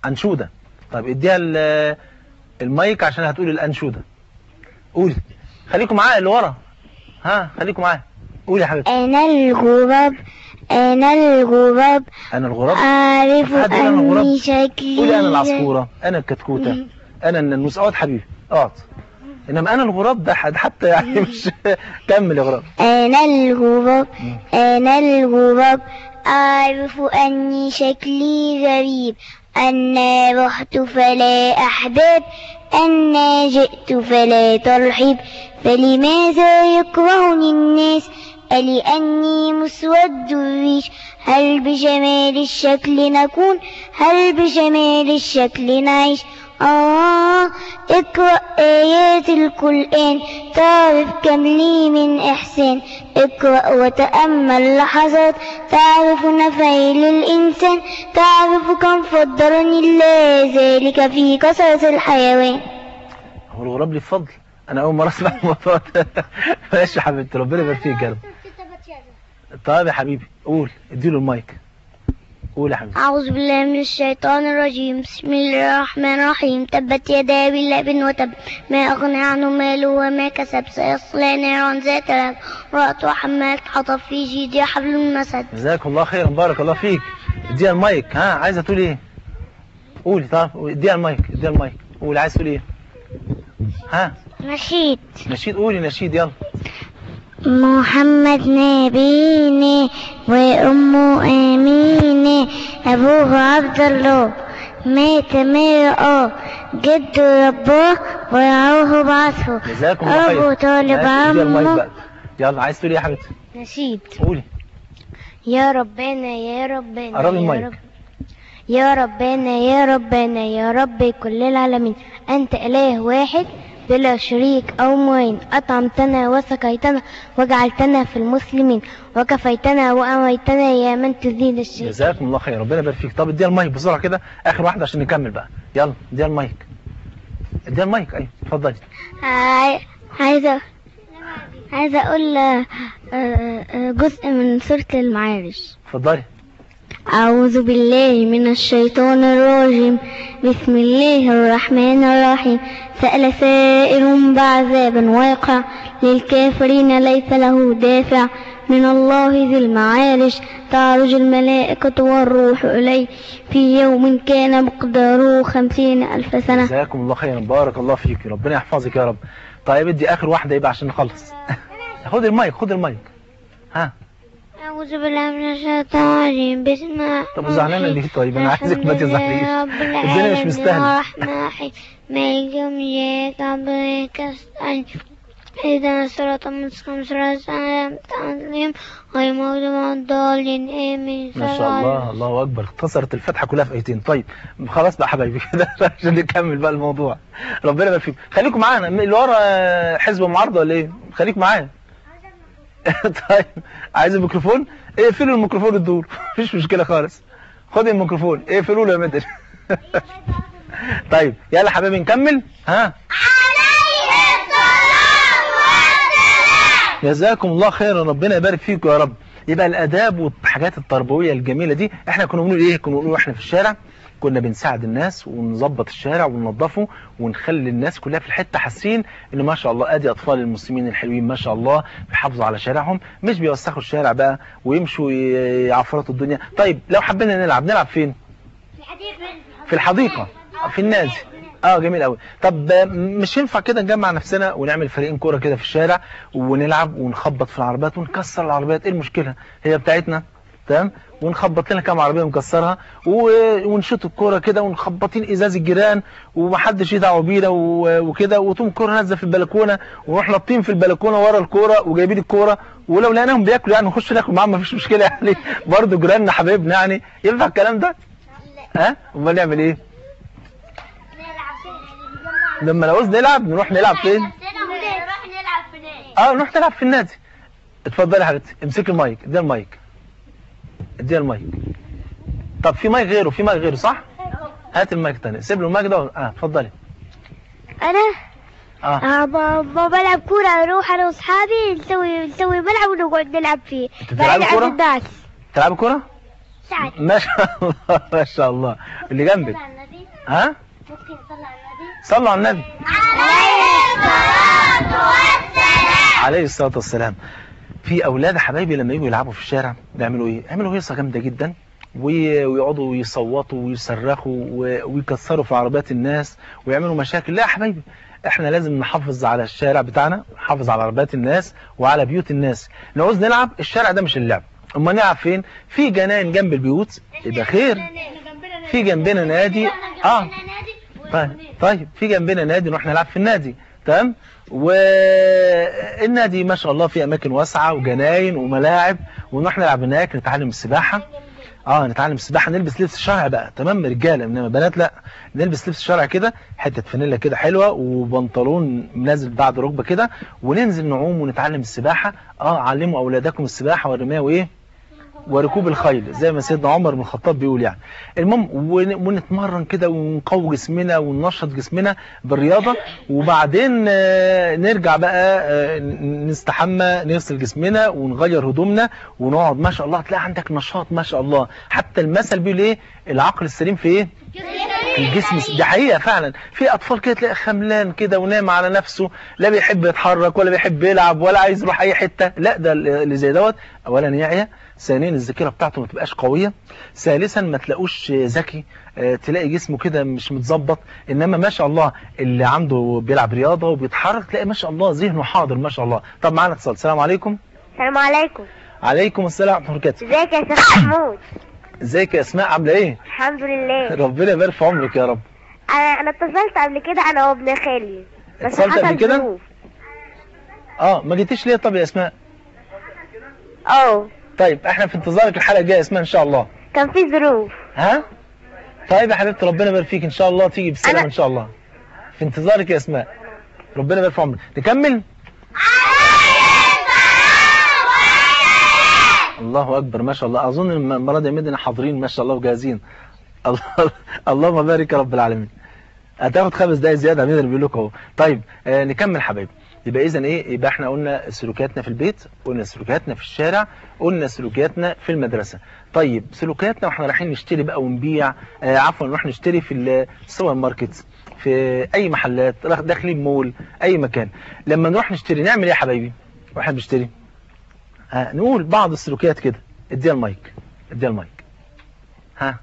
انشوده طيب اديها ال- المايك عشان هتقول الانشوده قولي خليكم معايا اللي ورا ها خليكم معايا قولي يا حبيبتي أنا الغراب أنا الغراب انا الغراب أعرف حد يقول أنا الغراب؟ أني شكلي قولي انا العصفوره انا الكتكوته انا الناموس اقعد حبيبي اقعد انما انا الغراب ده حد حتى يعني مش كمل يا غراب أنا الغراب أنا الغراب أعرف أني شكلي غريب أنا رحت فلا أحباب أنا جئت فلا ترحب فلماذا يكرهني الناس ألأني مسود الريش هل بجمال الشكل نكون هل بجمال الشكل نعيش آه اقرأ آيات القرآن تعرف كم لي من إحسان اقرأ وتأمل لحظات تعرف نفعي للإنسان تعرف كم فضلني الله ذلك في قصص الحيوان هو الغراب ليه فضل انا اول مره اسمع الموضوع ده ماشي يا حبيبتي ربنا يبارك فيك يا رب طيب يا حبيبي قول اديله المايك قول يا حبيبي أعوذ بالله من الشيطان الرجيم بسم الله الرحمن الرحيم تبت يدا أبي لهب وتب ما أغنى عنه ماله وما كسب سيصلى نارا ذات لهب امرأته حمالة حطب في جيدها حبل من مسد جزاك الله خيرا بارك الله فيك اديها المايك ها عايزه تقول ايه قولي طب اديها المايك اديها المايك قولي عايز تقول ايه ها نشيد نشيد قولي نشيد يلا محمد نبينا وأمه آمينة أبوه عبد الله مات مرأة جد رباه ورعوه بعثه جزاكم الله خير أبو طالب ماشي، اديها المايك عمه بقى يلا عايز تقول ايه يا حبيبتي نشيد قولي يا ربنا يا ربنا قربي يا المايك. رب يا ربنا يا ربنا يا رب كل العالمين أنت إله واحد بلا شريك أو معين أطعمتنا وسقيتنا وجعلتنا في المسلمين وكفيتنا وأميتنا يا من تزيد الشيء جزاكم الله خير ربنا يبارك فيك طب اديها المايك بسرعه كده اخر واحده عشان نكمل بقى يلا اديها المايك اديها المايك ايوه اتفضلي عاي- عايزة عايزة أقول آه، آه، جزء من سورة المعارج اتفضلي أعوذ بالله من الشيطان الرجيم بسم الله الرحمن الرحيم سأل سائل بعذاب واقع للكافرين ليس له دافع من الله ذي المعارج تعرج الملائكة والروح إليه في يوم كان مقداره خمسين ألف سنة جزاكم الله خيرا بارك الله فيك ربنا يحفظك يا رب طيب ادي اخر واحده يبقى عشان نخلص خد المايك خد المايك ها أعوذ بالله من الشيطان الرجيم بسم الله طب وزعلانه ليه طيب انا عايزك ما تزعليش الدنيا مش مستاهله الرحمن الرحيم مالك يوم إياك عبدك أستعين إذا صراط المستقيم صراط الذين تعلم غير المغضوب عليهم الضالين آمين ما شاء الله الله اكبر اختصرت الفتحه كلها في ايتين طيب خلاص بقى حبايبي كده عشان نكمل بقى الموضوع ربنا يبارك فيكم خليكم معانا اللي ورا حزب معارضه ولا ايه خليك معايا طيب عايز الميكروفون اقفلوا الميكروفون الدور مفيش مشكله خالص خد الميكروفون اقفلوا له يا مدر طيب يلا حبايبي نكمل ها جزاكم الله خيرا ربنا يبارك فيكم يا رب يبقى الاداب والحاجات التربويه الجميله دي احنا كنا بنقول ايه كنا بنقول احنا في الشارع كنا بنساعد الناس ونظبط الشارع وننظفه ونخلي الناس كلها في الحته حاسين ان ما شاء الله ادي اطفال المسلمين الحلوين ما شاء الله بيحافظوا على شارعهم مش بيوسخوا الشارع بقى ويمشوا ي- يعفرطوا الدنيا طيب لو حبينا نلعب نلعب فين في الحديقه في النادي اه جميل قوي طب آه، مش ينفع كده نجمع نفسنا ونعمل فريقين كوره كده في الشارع ونلعب ونخبط في العربيات ونكسر العربيات ايه المشكله هي بتاعتنا تمام ونخبط لنا كام عربيه ونكسرها و- ونشوط الكوره كده ونخبطين ازاز الجيران ومحدش يدعوا بينا و- وكده وتقوم الكوره نازله في البلكونه ونروح نطين في البلكونه ورا الكوره وجايبين الكوره ولو لقيناهم بياكلوا يعني نخش ناكل معاهم مفيش مشكله يعني برضه جيراننا حبايبنا يعني ينفع الكلام ده؟ ها؟ امال نعمل ايه؟ لما نعوز نلعب نروح نلعب فين؟ نروح نلعب في نادي اه نروح نلعب في النادي اتفضلي يا حبيبتي امسكي المايك اديها المايك اديها المايك طب في مايك غيره في مايك غيره صح؟ هات المايك تاني سيب له المايك ده و- اه اتفضلي أنا اه آه، ب- ب- بلعب كورة أروح أنا وأصحابي نسوي نسوي ملعب ونقعد نلعب فيه أنت بتلعبي بلعب كورة؟ الناس تلعبي كوره؟ ساعات ما شاء الله ما شاء الله اللي جنبك ها ممكن نصلي على النبي صلوا على النبي عليه الصلاة والسلام عليه الصلاة والسلام في أولاد حبايبي لما يجوا يلعبوا في الشارع بيعملوا إيه؟ يعملوا هيصة جامدة جدا وي- ويقعدوا يصوتوا ويصرخوا و- ويكسروا في عربيات الناس ويعملوا مشاكل لا يا حبايبي احنا لازم نحافظ على الشارع بتاعنا نحافظ على عربيات الناس وعلى بيوت الناس نعوز نلعب الشارع ده مش اللعب اما نلعب فين في جناين جنب البيوت يبقى خير في جنبنا نادي اه طيب طيب في جنبنا نادي نروح نلعب في النادي تمام والنادي ما شاء الله فيه اماكن واسعه وجناين وملاعب ونروح نلعب هناك نتعلم السباحه اه نتعلم السباحه نلبس لبس شرعي بقى تمام رجاله انما بنات لا نلبس لبس شرعي كده حته فانيلا كده حلوه وبنطلون نازل بعد ركبه كده وننزل نعوم ونتعلم السباحه اه علموا اولادكم السباحه والرمايه وايه وركوب الخيل زي ما سيدنا عمر بن الخطاب بيقول يعني المهم ون- ونتمرن كده ونقوي جسمنا وننشط جسمنا بالرياضه وبعدين آه، نرجع بقى آه، ن- نستحمى نغسل جسمنا ونغير هدومنا ونقعد ما شاء الله تلاقي عندك نشاط ما شاء الله حتى المثل بيقول ايه العقل السليم في ايه الجسم س- دي حقيقة فعلا في أطفال كده تلاقي خملان كده ونام على نفسه لا بيحب يتحرك ولا بيحب يلعب ولا عايز يروح أي حتة لا ده اللي زي دوت أولا يعيا ثانيا الذاكرة بتاعته ما تبقاش قوية ثالثا ما تلاقوش ذكي آه، تلاقي جسمه كده مش متظبط انما ما شاء الله اللي عنده بيلعب رياضه وبيتحرك تلاقي ما شاء الله ذهنه حاضر ما شاء الله طب معانا اتصال السلام عليكم السلام عليكم عليكم السلام ورحمه الله وبركاته ازيك يا شيخ محمود ازيك يا اسماء عامله ايه الحمد لله ربنا يبارك في عمرك يا رب انا انا اتصلت قبل كده انا وابن خالي بس اتصلت قبل حصل كده؟ ظروف. اه ما جيتيش ليه طب يا اسماء اه طيب احنا في انتظارك الحلقه الجايه اسمها ان شاء الله كان في ظروف ها طيب يا حبيبتي ربنا يبارك فيك ان شاء الله تيجي بالسلامه أنا- ان شاء الله في انتظارك يا اسماء ربنا يبارك في عمرك نكمل الله اكبر ما شاء الله اظن الم- المره دي مدنا حاضرين ما شاء الله وجاهزين الله اللهم بارك يا رب العالمين هتاخد خمس دقايق زياده عمين اللي بيقول لك اهو طيب آه نكمل حبايبي يبقى اذا ايه يبقى احنا قلنا سلوكياتنا في البيت قلنا سلوكياتنا في الشارع قلنا سلوكياتنا في المدرسه طيب سلوكياتنا واحنا رايحين نشتري بقى ونبيع آه عفوا نروح نشتري في السوبر ماركت في اي محلات راح- داخلين مول اي مكان لما نروح نشتري نعمل ايه يا حبايبي واحنا بنشتري ها نقول بعض السلوكيات كده اديها المايك اديها المايك ها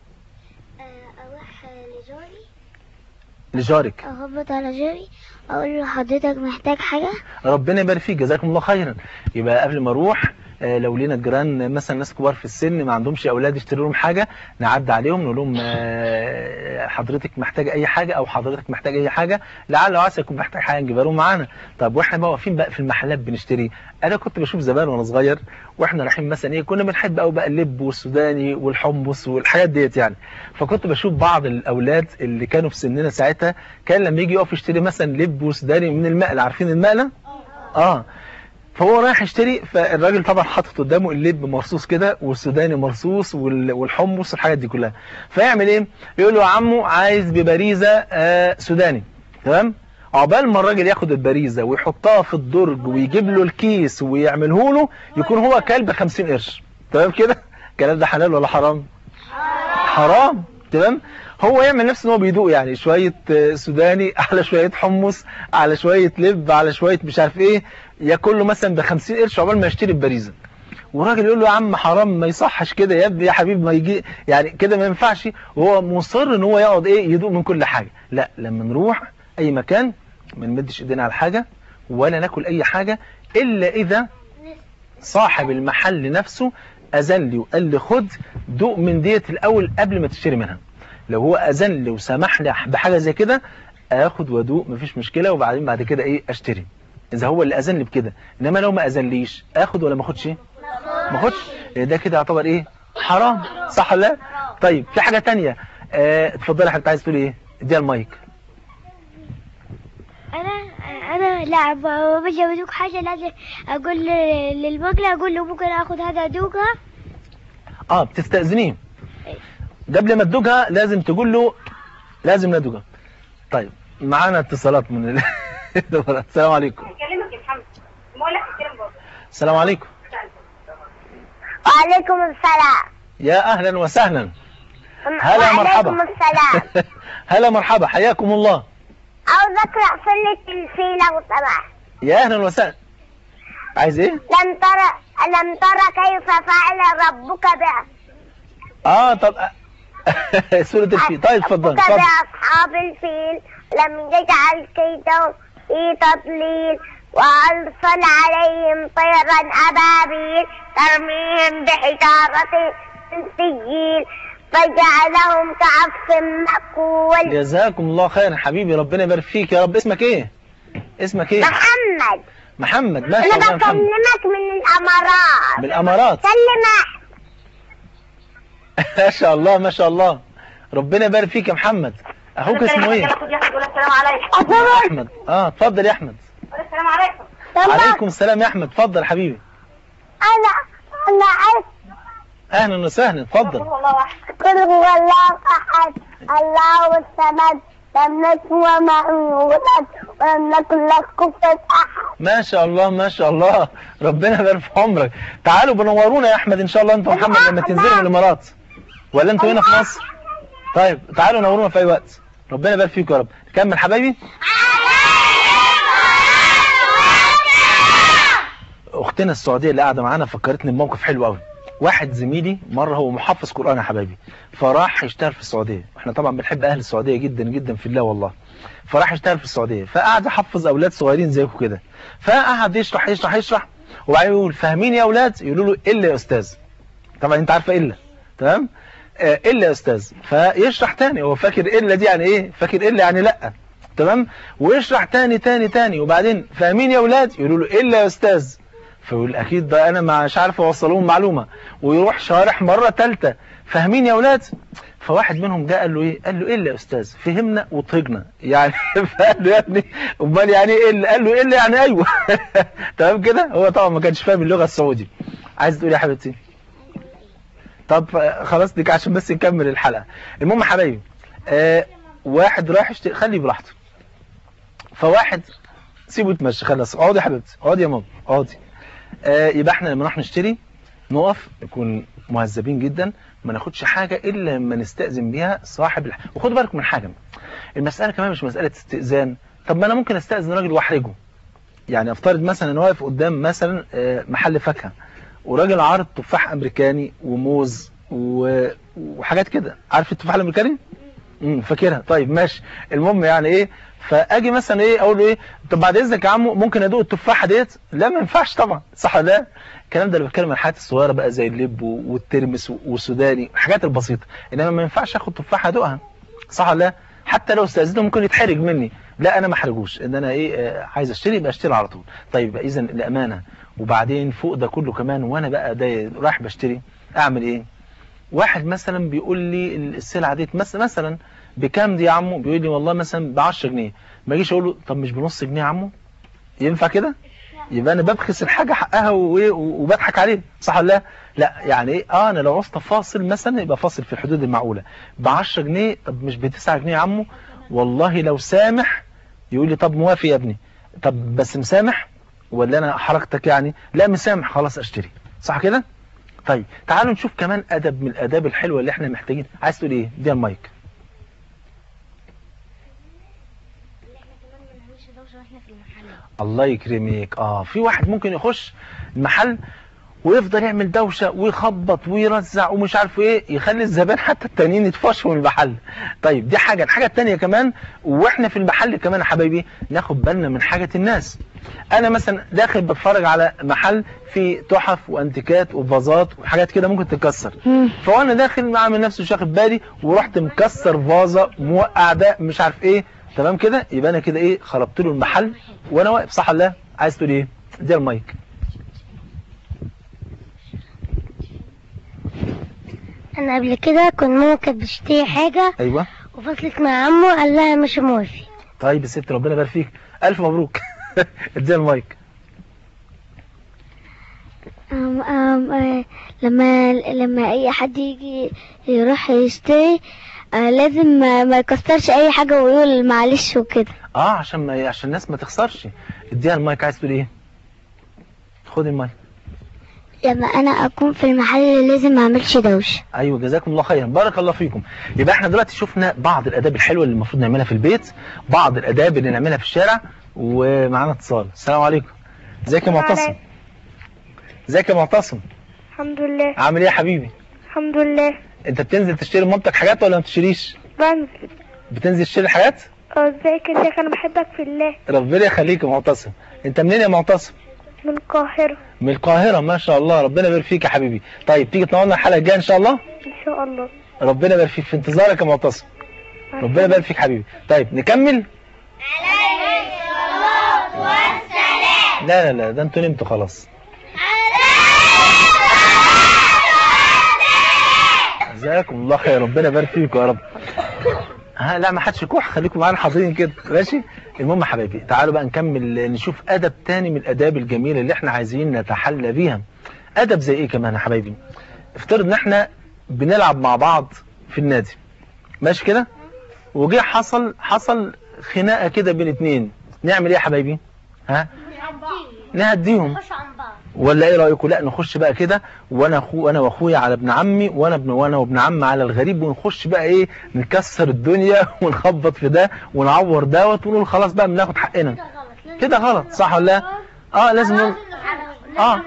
اروح لجاري لجارك اخبط على جاري اقول له حضرتك محتاج حاجه ربنا يبارك فيك جزاكم الله خيرا يبقى قبل ما اروح آه، لو لينا جيران مثلا ناس كبار في السن ما عندهمش اولاد يشتروا لهم حاجه نعدي عليهم نقول لهم آه، حضرتك محتاج اي حاجه او حضرتك محتاج اي حاجه لعل وعسى يكون محتاج حاجه نجيبها لهم معانا طب واحنا بقى واقفين بقى في المحلات بنشتري انا كنت بشوف زمان وانا صغير واحنا رايحين مثلا ايه كنا بنحب قوي بقى اللب والسوداني والحمص والحاجات ديت يعني فكنت بشوف بعض الاولاد اللي كانوا في سننا ساعتها كان لما يجي يقف يشتري مثلا لب وسوداني من المقله عارفين المقله اه فهو رايح يشتري فالراجل طبعا حاطط قدامه اللب مرصوص كده والسوداني مرصوص وال- والحمص والحاجات دي كلها فيعمل ايه يقول له يا عمو عايز ببريزه آه سوداني تمام عقبال ما الراجل ياخد البريزه ويحطها في الدرج ويجيب له الكيس ويعمله له يكون هو كلب 50 قرش تمام كده الكلام ده حلال ولا حرام حرام تمام هو يعمل نفسه ان هو بيدوق يعني شويه آه، سوداني على شويه حمص على شويه لب على شويه مش عارف ايه ياكل له مثلا ب 50 قرش عقبال ما يشتري البريزه والراجل يقول له يا عم حرام ما يصحش كده يا ابني يا حبيبي ما يجي يعني كده ما ينفعش وهو مصر ان هو يقعد ايه يدوق من كل حاجه لا لما نروح اي مكان ما نمدش ايدينا على حاجه ولا ناكل اي حاجه الا اذا صاحب المحل نفسه اذن لي وقال لي خد دوق من ديت الاول قبل ما تشتري منها لو هو اذن لي وسمح لي بحاجه زي كده اخد وادوق مفيش مشكله وبعدين بعد كده ايه اشتري اذا هو اللي اذن لي بكده انما لو ما اذنليش اخد ولا ما اخدش ما اخدش لأن ده كده يعتبر ايه حرام صح ولا لا طيب في حاجه تانية اه اتفضلي يا حبيبتي عايز تقولي ايه اديها المايك انا انا لا ب- باجي ادوق حاجه لازم اقول ل- للمقلة اقول له ممكن اخد هذا ادوقها اه بتستأذنيه قبل ما تدوقها لازم تقول له لازم ندوقها طيب معانا اتصالات من ال... السلام عليكم كلمك يا محمد بقول لك الكلام برضه السلام عليكم وعليكم السلام يا اهلا وسهلا هلا مرحبا وعليكم السلام هلا مرحبا حياكم الله عاوز اقرا سنة الفيل لو سمحت يا اهلا وسهلا عايز ايه لم ترى لم ترى كيف فعل ربك بها اه طب سورة الفيل طيب اتفضل ربك اتفضل بأصحاب الفيل لم يجعل كيدهم في تضليل وأرسل عليهم طيرا أبابيل ترميهم بحجارة من سجيل فجعلهم كعصف مأكول جزاكم الله خيرا حبيبي ربنا يبارك فيك يا رب اسمك ايه اسمك ايه محمد محمد ما شاء الله أنا يا محمد بكلمك من الأمارات من الامارات كلمك ما شاء الله ما شاء الله ربنا يبارك فيك يا محمد اخوك اسمه ايه السلام عليكم احمد اه اتفضل يا احمد السلام عليكم عليكم السلام يا احمد اتفضل حبيبي أنا أنا عايز اهلا وسهلا اتفضل والله واحد قل هو الله أحد الله الصمد لم يكن وما يولد ولم يكن له كفوا أحد ما شاء الله ما شاء الله ربنا يبارك في عمرك تعالوا بنورونا يا احمد ان شاء الله انت ومحمد لما تنزلوا من الامارات ولا انتوا هنا في مصر طيب تعالوا نورونا في اي وقت ربنا يبارك فيكم يا رب كمل حبايبي اختنا السعوديه اللي قاعده معانا فكرتني بموقف حلو قوي واحد زميلي مره هو محفظ قران يا حبايبي فراح يشتغل في السعوديه احنا طبعا بنحب اهل السعوديه جدا جدا في الله والله فراح يشتغل في السعوديه فقعد يحفظ اولاد صغيرين زيكم كده فقعد يشرح يشرح يشرح وبعدين يقول فاهمين يا اولاد يقولوا له الا يا استاذ طبعا انت عارفه الا تمام آه، الا يا استاذ فيشرح تاني هو فاكر الا دي يعني ايه فاكر الا يعني لا تمام ويشرح تاني تاني تاني وبعدين فاهمين يا اولاد يقولوا له الا يا استاذ فيقول اكيد ده انا مش عارف اوصل لهم معلومه ويروح شارح مره ثالثه فاهمين يا اولاد فواحد منهم جه قال له ايه قال له ايه اللي يا استاذ فهمنا وطهجنا يعني فقال له يا ابني امال يعني ايه اللي قال له ايه اللي يعني ايوه تمام كده هو طبعا ما كانش فاهم اللغه السعودي عايز تقول إيه يا حبيبتي طب آه، خلاص ديك عشان بس نكمل الحلقه المهم يا حبايبي آه واحد رايح يشتري خليه براحته فواحد سيبه يتمشى خلاص اقعدي يا حبيبتي اقعدي يا ماما اقعدي آه يبقى احنا لما نروح نشتري نقف نكون مهذبين جدا ما ناخدش حاجه الا لما نستاذن بيها صاحب الح... وخدوا بالكم من حاجه المساله كمان مش مساله استئذان طب ما انا ممكن استاذن راجل واحرجه يعني افترض مثلا انا واقف قدام مثلا آه، محل فاكهه وراجل عارض تفاح امريكاني وموز و... وحاجات كده عارف التفاح الامريكاني امم فاكرها طيب ماشي المهم يعني ايه فاجي مثلا ايه اقول له ايه طب بعد اذنك يا عمو ممكن ادوق التفاحه ديت لا ما ينفعش طبعا صح ولا لا الكلام ده اللي بتكلم عن الحاجات الصغيره بقى زي اللب و- والترمس والسوداني الحاجات البسيطه انما ما ينفعش اخد تفاحه ادوقها صح ولا لا حتى لو استاذنته ممكن يتحرج مني لا انا ما احرجوش ان انا ايه آه، عايز اشتري يبقى اشتري على طول طيب اذا الامانه وبعدين فوق ده كله كمان وانا بقى ده رايح بشتري اعمل ايه واحد مثلا بيقول لي السلعه ديت مثلا مثلا بكام دي يا عمو بيقول لي والله مثلا ب 10 جنيه ما اجيش اقول له طب مش بنص جنيه يا عمو ينفع كده يبقى انا ببخس الحاجه حقها وإيه وبضحك عليه صح ولا لا لا يعني ايه اه انا لو عوزت فاصل مثلا يبقى فاصل في الحدود المعقوله ب 10 جنيه طب مش ب 9 جنيه يا عمو والله لو سامح يقول لي طب موافق يا ابني طب بس مسامح ولا انا حركتك يعني لا مسامح خلاص اشتري صح كده طيب تعالوا نشوف كمان ادب من الاداب الحلوه اللي احنا محتاجين عايز تقول ايه دي المايك الله يكرمك اه في واحد ممكن يخش المحل ويفضل يعمل دوشه ويخبط ويرزع ومش عارف ايه يخلي الزبائن حتى التانيين يتفشوا من المحل طيب دي حاجه الحاجه التانيه كمان واحنا في المحل كمان يا حبايبي ناخد بالنا من حاجه الناس انا مثلا داخل بتفرج على محل فيه تحف وانتيكات وفازات وحاجات كده ممكن تتكسر فوانا داخل عامل نفسي مش واخد بالي ورحت مكسر فازه موقع ده مش عارف ايه تمام كده يبقى انا كده ايه خربت له المحل وانا واقف صح ولا لا عايز تقول ايه دي المايك انا قبل كده كنت ماما كانت بتشتري حاجه ايوه وفصلت مع عمو قال لها مش موافق طيب يا ست ربنا يبارك فيك الف مبروك اديها المايك أم أم آه، لما لما اي حد يجي يروح يشتري آه، لازم ما ما يكسرش اي حاجه ويقول معلش وكده اه عشان ما عشان الناس ما تخسرش اديها المايك عايز تقول ايه خد المايك لما انا اكون في المحل لازم ما اعملش دوشه ايوه جزاكم الله خيرا بارك الله فيكم يبقى احنا دلوقتي شفنا بعض الاداب الحلوه اللي المفروض نعملها في البيت بعض الاداب اللي نعملها في الشارع ومعانا اتصال السلام عليكم ازيك يا معتصم ازيك يا معتصم الحمد لله عامل ايه يا حبيبي الحمد لله انت بتنزل تشتري لمامتك حاجات ولا ما بتشتريش بنزل بتنزل تشتري حاجات اه ازيك يا شيخ انا بحبك في الله ربنا يخليك يا معتصم انت منين يا معتصم من القاهرة من القاهره ما شاء الله ربنا يبارك فيك يا حبيبي طيب تيجي تنورنا الحلقه الجايه ان شاء الله ان شاء الله ربنا يبارك فيك في انتظارك يا معتصم ربنا يبارك فيك حبيبي طيب نكمل لا لا لا ده انتوا نمتوا خلاص جزاكم الله خير ربنا يبارك فيكم يا رب ها لا ما حدش يكح خليكم معانا حاضرين كده ماشي المهم يا حبايبي تعالوا بقى نكمل نشوف ادب تاني من الاداب الجميله اللي احنا عايزين نتحلى بيها ادب زي ايه كمان يا حبايبي افترض ان احنا بنلعب مع بعض في النادي ماشي كده وجه حصل حصل خناقه كده بين اتنين نعمل ايه يا حبايبي ها نهديهم ولا ايه رايكم لا نخش بقى كده وانا اخو انا واخويا على ابن عمي وانا ابن وانا وابن عمي على الغريب ونخش بقى ايه نكسر الدنيا ونخبط في ده ونعور دوت ونقول خلاص بقى بناخد حقنا كده غلط صح ولا لا اه لازم نقول اه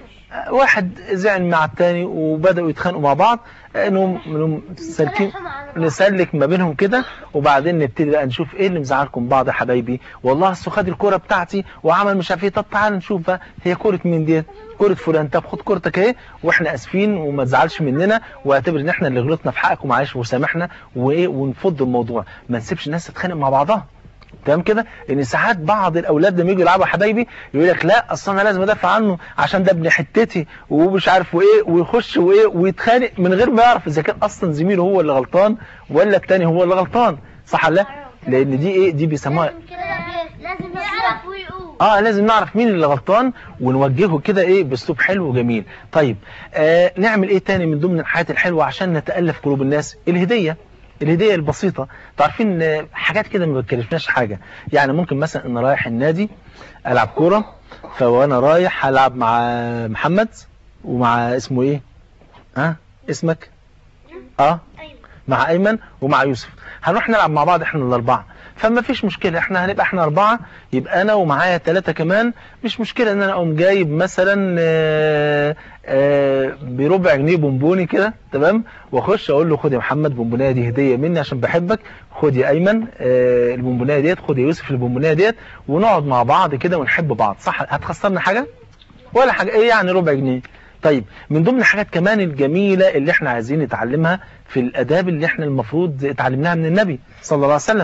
واحد زعل مع التاني وبدأوا يتخانقوا مع بعض انهم انهم سالكين نسلك ما بينهم كده وبعدين نبتدي بقى نشوف ايه اللي مزعلكم بعض يا حبايبي والله اصل خد الكوره بتاعتي وعمل مش عارف ايه طب تعال نشوف بقى هي كوره مين ديت كوره فلان طب خد كورتك اهي واحنا اسفين وما تزعلش مننا واعتبر ان احنا اللي غلطنا في حقك ومعلش وسامحنا وايه ونفض الموضوع ما نسيبش الناس تتخانق مع بعضها تمام كده ان ساعات بعض الاولاد لما يجوا يلعبوا يا حبايبي يقول لك لا اصل انا لازم ادافع عنه عشان ده ابن حتتي ومش عارف وايه ويخش وايه ويتخانق من غير ما يعرف اذا كان اصلا زميله هو اللي غلطان ولا التاني هو اللي غلطان صح ولا لا لان دي ايه دي بيسموها لازم يعرف ويقول اه لازم نعرف مين اللي غلطان ونوجهه كده ايه باسلوب حلو وجميل طيب آه نعمل ايه تاني من ضمن الحاجات الحلوه عشان نتالف قلوب الناس الهديه الهديه البسيطه تعرفين آه، حاجات كده ما بتكلفناش حاجه يعني ممكن مثلا ان رايح النادي العب كوره فوانا رايح هلعب مع محمد ومع اسمه ايه ها اسمك اه مع ايمن ومع يوسف هنروح نلعب مع بعض احنا الاربعه فما فيش مشكله احنا هنبقى احنا اربعه يبقى انا ومعايا ثلاثه كمان مش مشكله ان انا اقوم جايب مثلا آه، آه، بربع جنيه بونبوني كده تمام واخش اقول له خد يا محمد بونبونيه دي هديه مني عشان بحبك خد يا ايمن آه، البونبونيه ديت خد يا يوسف البونبونيه ديت ونقعد مع بعض كده ونحب بعض صح هتخسرنا حاجه ولا حاجه ايه يعني ربع جنيه طيب من ضمن الحاجات كمان الجميله اللي احنا عايزين نتعلمها في الاداب اللي احنا المفروض اتعلمناها من النبي صلى الله عليه وسلم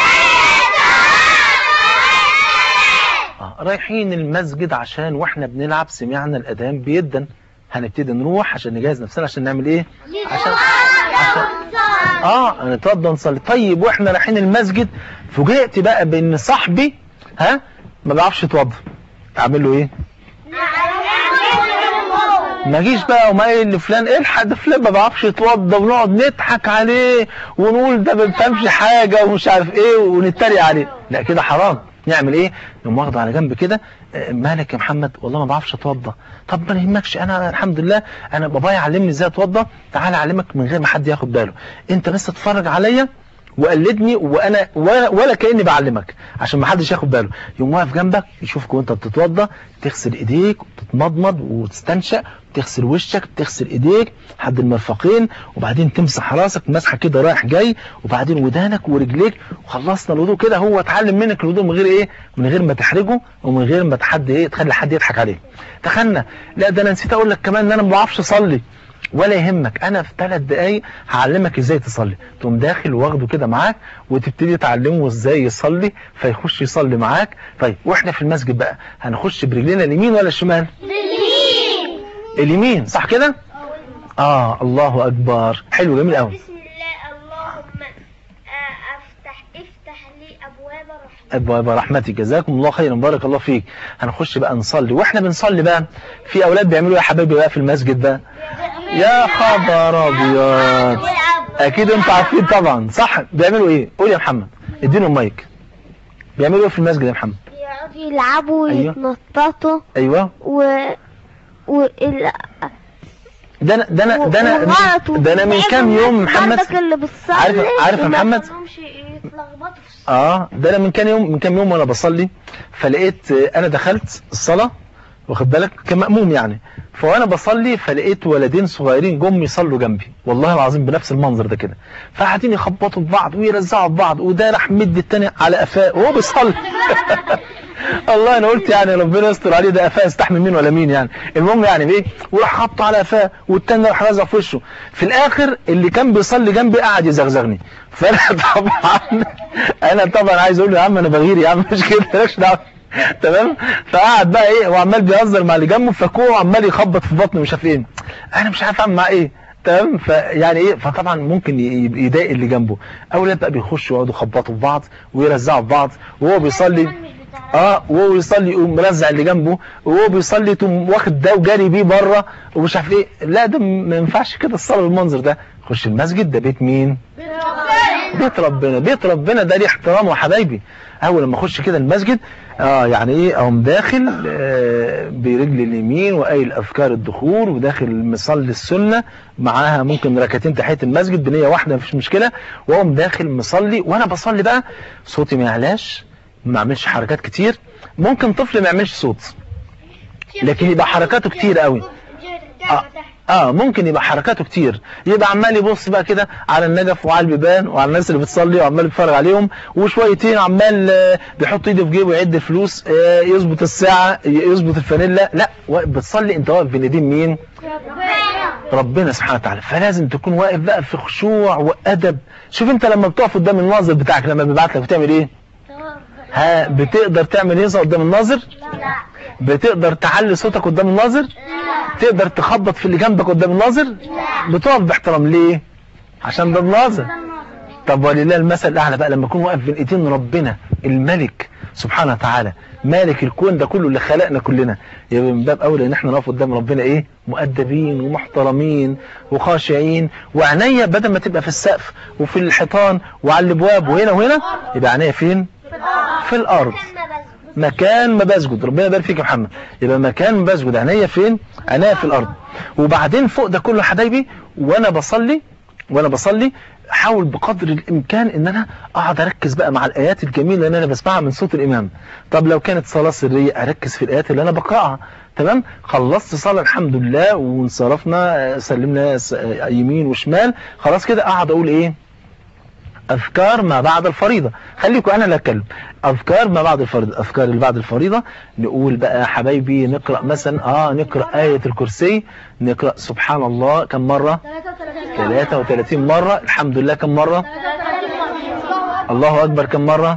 آه، رايحين المسجد عشان واحنا بنلعب سمعنا الاذان بيدن هنبتدي نروح عشان نجهز نفسنا عشان نعمل ايه عشان عشان اه نتوضى نصلي طيب واحنا رايحين المسجد فوجئت بقى بان صاحبي ها ما بيعرفش يتوضى اعمل له ايه ما جيش بقى وما قايل لفلان الحق ده فلان ما بيعرفش يتوضى ونقعد نضحك عليه ونقول ده ما بيفهمش حاجه ومش عارف ايه ونتريق عليه لا كده حرام نعمل ايه نقوم واخده على جنب كده آه، مالك يا محمد والله ما بعرفش اتوضى طب ما يهمكش انا الحمد لله انا بابايا علمني ازاي اتوضى تعالى اعلمك من غير ما حد ياخد باله انت بس اتفرج عليا وقلدني وانا ولا, ولا كاني بعلمك عشان ما حدش ياخد باله يقوم واقف جنبك يشوفك وانت بتتوضى تغسل ايديك وتتمضمض وتستنشق تغسل وشك تغسل ايديك لحد المرفقين وبعدين تمسح راسك مسحه كده رايح جاي وبعدين ودانك ورجليك وخلصنا الوضوء كده هو اتعلم منك الوضوء من غير ايه من غير ما تحرجه ومن غير ما حد ايه تخلي حد يضحك عليه دخلنا لا ده انا نسيت اقول لك كمان ان انا ما بعرفش اصلي ولا يهمك انا في ثلاث دقايق هعلمك ازاي تصلي تقوم داخل واخده كده معاك وتبتدي تعلمه ازاي يصلي فيخش يصلي معاك طيب واحنا في المسجد بقى هنخش برجلنا اليمين ولا الشمال اليمين صح كده اه الله اكبر حلو جميل قوي بسم الله اللهم آه، افتح افتح لي ابواب رحمتك ابواب رحمتك جزاكم الله خيرا بارك الله فيك هنخش بقى نصلي واحنا بنصلي بقى في اولاد بيعملوا ايه يا حبايبي بقى في المسجد بقى يا خبر ابيض اكيد انتوا عارفين طبعا صح بيعملوا ايه قول يا محمد اديله المايك بيعملوا ايه في المسجد يا محمد يقعدوا يلعبوا أيوه. ويتنططوا ايوه و... وال- ده انا ده انا ده انا والغلط ده انا من وبتعب كام يوم الناس محمد برضك اللي بتصلي عارف عارف يا وما محمد مش يتلخبطوا في الصلاة اه ده انا من كام يوم من كام يوم وانا بصلي فلقيت آه، انا دخلت الصلاه واخد بالك كمأموم يعني فوانا بصلي فلقيت ولدين صغيرين جم يصلوا جنبي والله العظيم بنفس المنظر ده كده فقاعدين يخبطوا في بعض ويرزعوا في بعض وده راح مد التاني على قفاه وهو بيصلي الله انا قلت يعني ربنا يستر عليه ده قفاه يستحمل مين ولا مين يعني المهم يعني ايه وراح خبطه على قفاه والتاني راح رزع في وشه في الاخر اللي كان بيصلي جنبي قعد يزغزغني فانا طبعا انا طبعا عايز اقول له يا عم انا بغير يا عم مش كده مالكش دعوه تمام فقعد بقى ايه وعمال بيهزر مع اللي جنبه فكوه عمال يخبط في بطني مش عارف ايه انا مش عارف اعمل معاه ايه تمام فيعني ايه فطبعا ممكن ي- يضايق اللي جنبه اولاد بقى بيخشوا يقعدوا يخبطوا في بعض ويرزعوا في بعض وهو بيصلي اه وهو يصلي يقوم مرزع اللي جنبه وهو بيصلي تقوم واخد ده وجاري بيه بره ومش عارف ايه لا ده ما ينفعش كده الصلاه بالمنظر ده خش المسجد ده بيت مين بيت ربنا بيت ربنا ده ليه احترامه يا حبايبي اول لما اخش كده المسجد اه يعني ايه اقوم داخل آه برجل اليمين وقايل اذكار الدخول وداخل مصلي السنه معاها ممكن ركعتين تحيه المسجد بنيه واحده مفيش مشكله واقوم داخل مصلي وانا بصلي بقى صوتي ما يعلاش ما اعملش حركات كتير ممكن طفل ما يعملش صوت لكن يبقى حركاته كتير قوي آه. اه ممكن يبقى حركاته كتير يبقى عمال يبص بقى كده على النجف وعلى البيبان وعلى الناس اللي بتصلي وعمال يتفرج عليهم وشويتين عمال آه، بيحط ايده في جيبه يعد فلوس آه، يظبط الساعه ي- يظبط الفانيلا لا واقف بتصلي انت واقف بين ايدين مين ربنا سبحانه وتعالى فلازم تكون واقف بقى في خشوع وادب شوف انت لما بتقف قدام الناظر بتاعك لما بيبعت لك بتعمل ايه ها بتقدر تعمل ايه قدام الناظر بتقدر تعلي صوتك قدام الناظر تقدر تخبط في اللي جنبك قدام الناظر بتقف باحترام ليه عشان ده الناظر طب ولله المثل الاعلى بقى لما اكون واقف بين ايدين ربنا الملك سبحانه وتعالى مالك الكون ده كله اللي خلقنا كلنا يبقى من باب اولى ان احنا نقف قدام ربنا ايه مؤدبين ومحترمين وخاشعين وعينيا بدل ما تبقى في السقف وفي الحيطان وعلى الابواب وهنا وهنا يبقى عينيا فين في الارض مكان ما بسجد ربنا يبارك فيك يا محمد يبقى مكان ما بسجد عينيا فين عينيا في الارض وبعدين فوق ده كله يا حبايبي وانا بصلي وانا بصلي حاول بقدر الامكان ان انا اقعد اركز بقى مع الايات الجميله اللي انا بسمعها من صوت الامام طب لو كانت صلاه سريه اركز في الايات اللي انا بقراها تمام خلصت صلاه الحمد لله وانصرفنا آه، سلمنا س- آه، يمين وشمال خلاص كده اقعد اقول ايه اذكار ما بعد الفريضه خليكم انا اللي اتكلم اذكار ما بعد الفريضه اذكار اللي بعد الفريضه نقول بقى يا حبايبي نقرا مثلا اه نقرا ايه الكرسي نقرا سبحان الله كم مره 33 مره الحمد لله كم مره الله اكبر كم مره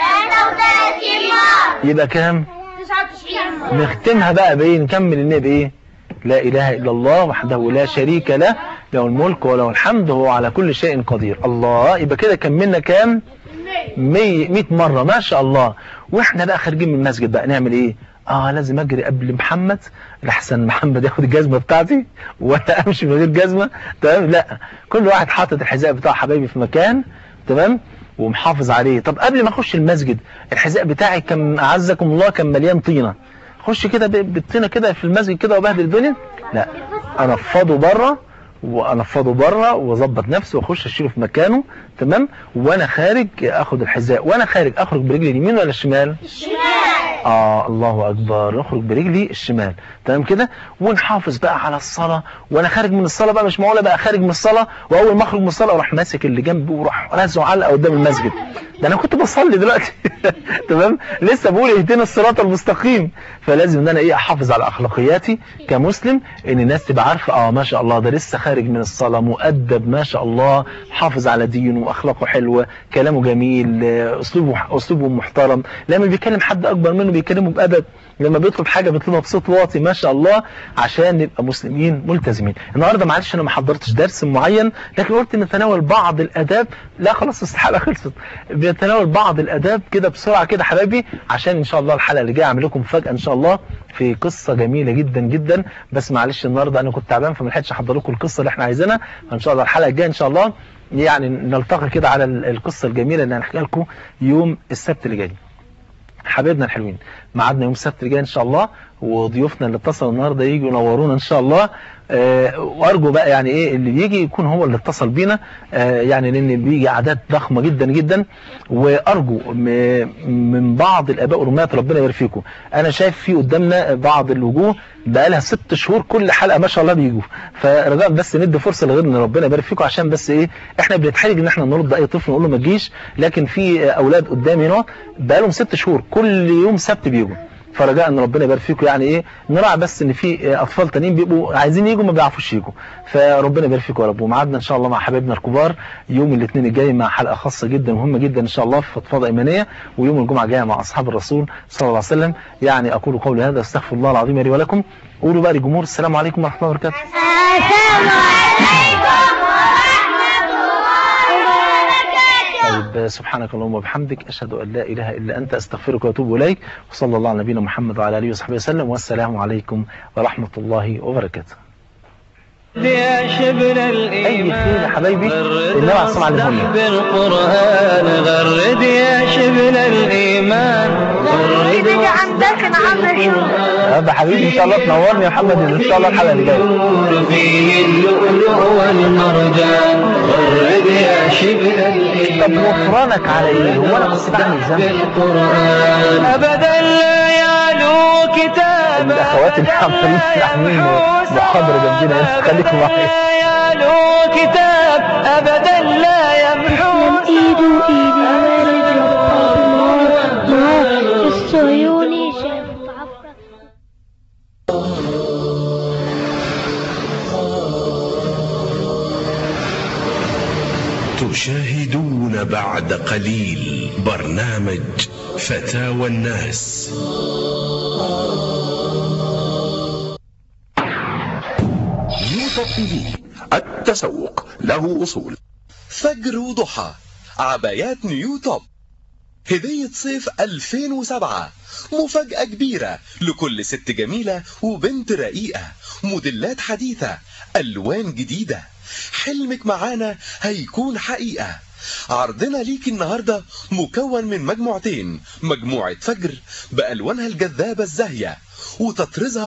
33 مرة يبقى كام 99 نختمها بقى بايه نكمل النبي بايه لا اله الا الله وحده لا شريك له له الملك وله الحمد وهو على كل شيء قدير الله يبقى كده كملنا كام 100 100 مره ما شاء الله واحنا بقى خارجين من المسجد بقى نعمل ايه اه لازم اجري قبل محمد لحسن محمد ياخد الجزمه بتاعتي وانا امشي من غير جزمه تمام لا كل واحد حاطط الحذاء بتاعه حبايبي في مكان تمام ومحافظ عليه طب قبل ما اخش المسجد الحذاء بتاعي كان اعزكم الله كان مليان طينه خش كده ب- بالطينه كده في المسجد كده وبهدل الدنيا لا انفضه بره وانفضه بره واظبط نفسي واخش اشيله في مكانه تمام وانا خارج اخد الحذاء وانا خارج اخرج برجلي اليمين ولا الشمال اه الله اكبر نخرج برجلي الشمال تمام كده ونحافظ بقى على الصلاه وانا خارج من الصلاه بقى مش معقوله بقى خارج من الصلاه واول ما اخرج من الصلاه اروح ماسك اللي جنبي واروح رازعه علقه قدام المسجد ده انا كنت بصلي دلوقتي تمام لسه بقول اهدنا الصراط المستقيم فلازم ان انا ايه احافظ على اخلاقياتي كمسلم ان الناس تبقى عارفه اه ما شاء الله ده لسه خارج من الصلاه مؤدب ما شاء الله حافظ على دينه واخلاقه حلوه كلامه جميل آه، اسلوبه اسلوبه محترم لما بيكلم حد اكبر منه بيكلمه بادب لما بيطلب حاجه بيطلبها بصوت واطي ما شاء الله عشان نبقى مسلمين ملتزمين النهارده معلش انا ما حضرتش درس معين لكن قلت نتناول بعض الاداب لا خلاص الحلقه خلصت بنتناول بعض الاداب كده بسرعه كده حبايبي عشان ان شاء الله الحلقه اللي جايه اعمل لكم مفاجاه ان شاء الله في قصه جميله جدا جدا بس معلش النهارده انا كنت تعبان فما لحقتش احضر لكم القصه اللي احنا عايزينها فان شاء الله الحلقه الجايه ان شاء الله يعني نلتقي كده على ال- القصه الجميله اللي هنحكيها لكم يوم السبت اللي جاي حبايبنا الحلوين ميعادنا يوم السبت الجاي ان شاء الله وضيوفنا اللي اتصلوا النهارده يجوا ينورونا ان شاء الله آه، وارجو بقى يعني ايه اللي بيجي يكون هو اللي اتصل بينا آه، يعني لان بيجي اعداد ضخمه جدا جدا وارجو م- من بعض الاباء والامهات ربنا يبارك فيكم انا شايف في قدامنا بعض الوجوه بقى لها ست شهور كل حلقه ما شاء الله بيجوا فرجاء بس ندي فرصه لغيرنا ربنا يبارك فيكم عشان بس ايه احنا بنتحرج ان احنا نرد اي طفل نقول له ما تجيش لكن في اولاد قدامي هنا بقى لهم ست شهور كل يوم سبت بيجوا فرجاء ان ربنا يبارك فيكم يعني ايه نراعي بس ان في اطفال تانيين بيبقوا عايزين يجوا ما بيعرفوش يجوا فربنا يبارك فيكم يا رب وميعادنا ان شاء الله مع حبايبنا الكبار يوم الاثنين الجاي مع حلقه خاصه جدا مهمه جدا ان شاء الله في فضفضه ايمانيه ويوم الجمعه الجايه مع اصحاب الرسول صلى الله عليه وسلم يعني اقول قولي هذا استغفر الله العظيم لي ولكم قولوا بقى للجمهور السلام عليكم ورحمه الله وبركاته السلام عليكم ورحمة الله وبركاته طيب سبحانك اللهم وبحمدك أشهد أن لا إله إلا أنت أستغفرك وأتوب إليك وصلى الله على نبينا محمد وعلى آله وصحبه وسلم والسلام عليكم ورحمة الله وبركاته يا شبل الإيمان أي خير يا حبايبي غرد النبي عليه الصلاة والسلام واصدح بالقرآن غرد يا شبل الإيمان غرد إذا عندك عمرو شو هذا حبيبي إن شاء الله تنورني يا محمد إن شاء الله الحلقة اللي جاية النور فيه اللؤلؤ والمرجان غرد يا شبل طب الإيمان غفرانك على إيه؟ هو أنا كنت بعمل ذنب؟ بالقرآن أبدا لا يعلو كتاب الأخوات اللي عمالين عاملين محاضرة جنبنا هنا، خليكم معايا. لا يعلو كتاب أبدا لا يمحو ايد وايد الوالد رباه بالنار الصهيوني شاف عفرة تشاهدون بعد قليل برنامج فتاوى الناس نيوتوب تي في التسوق له أصول فجر وضحى عبايات نيو توب هدية صيف 2007 مفاجأة كبيرة لكل ست جميلة وبنت رقيقة موديلات حديثة ألوان جديدة حلمك معانا هيكون حقيقة عرضنا ليك النهاردة مكون من مجموعتين مجموعة فجر بألوانها الجذابة الزاهية وتطرزها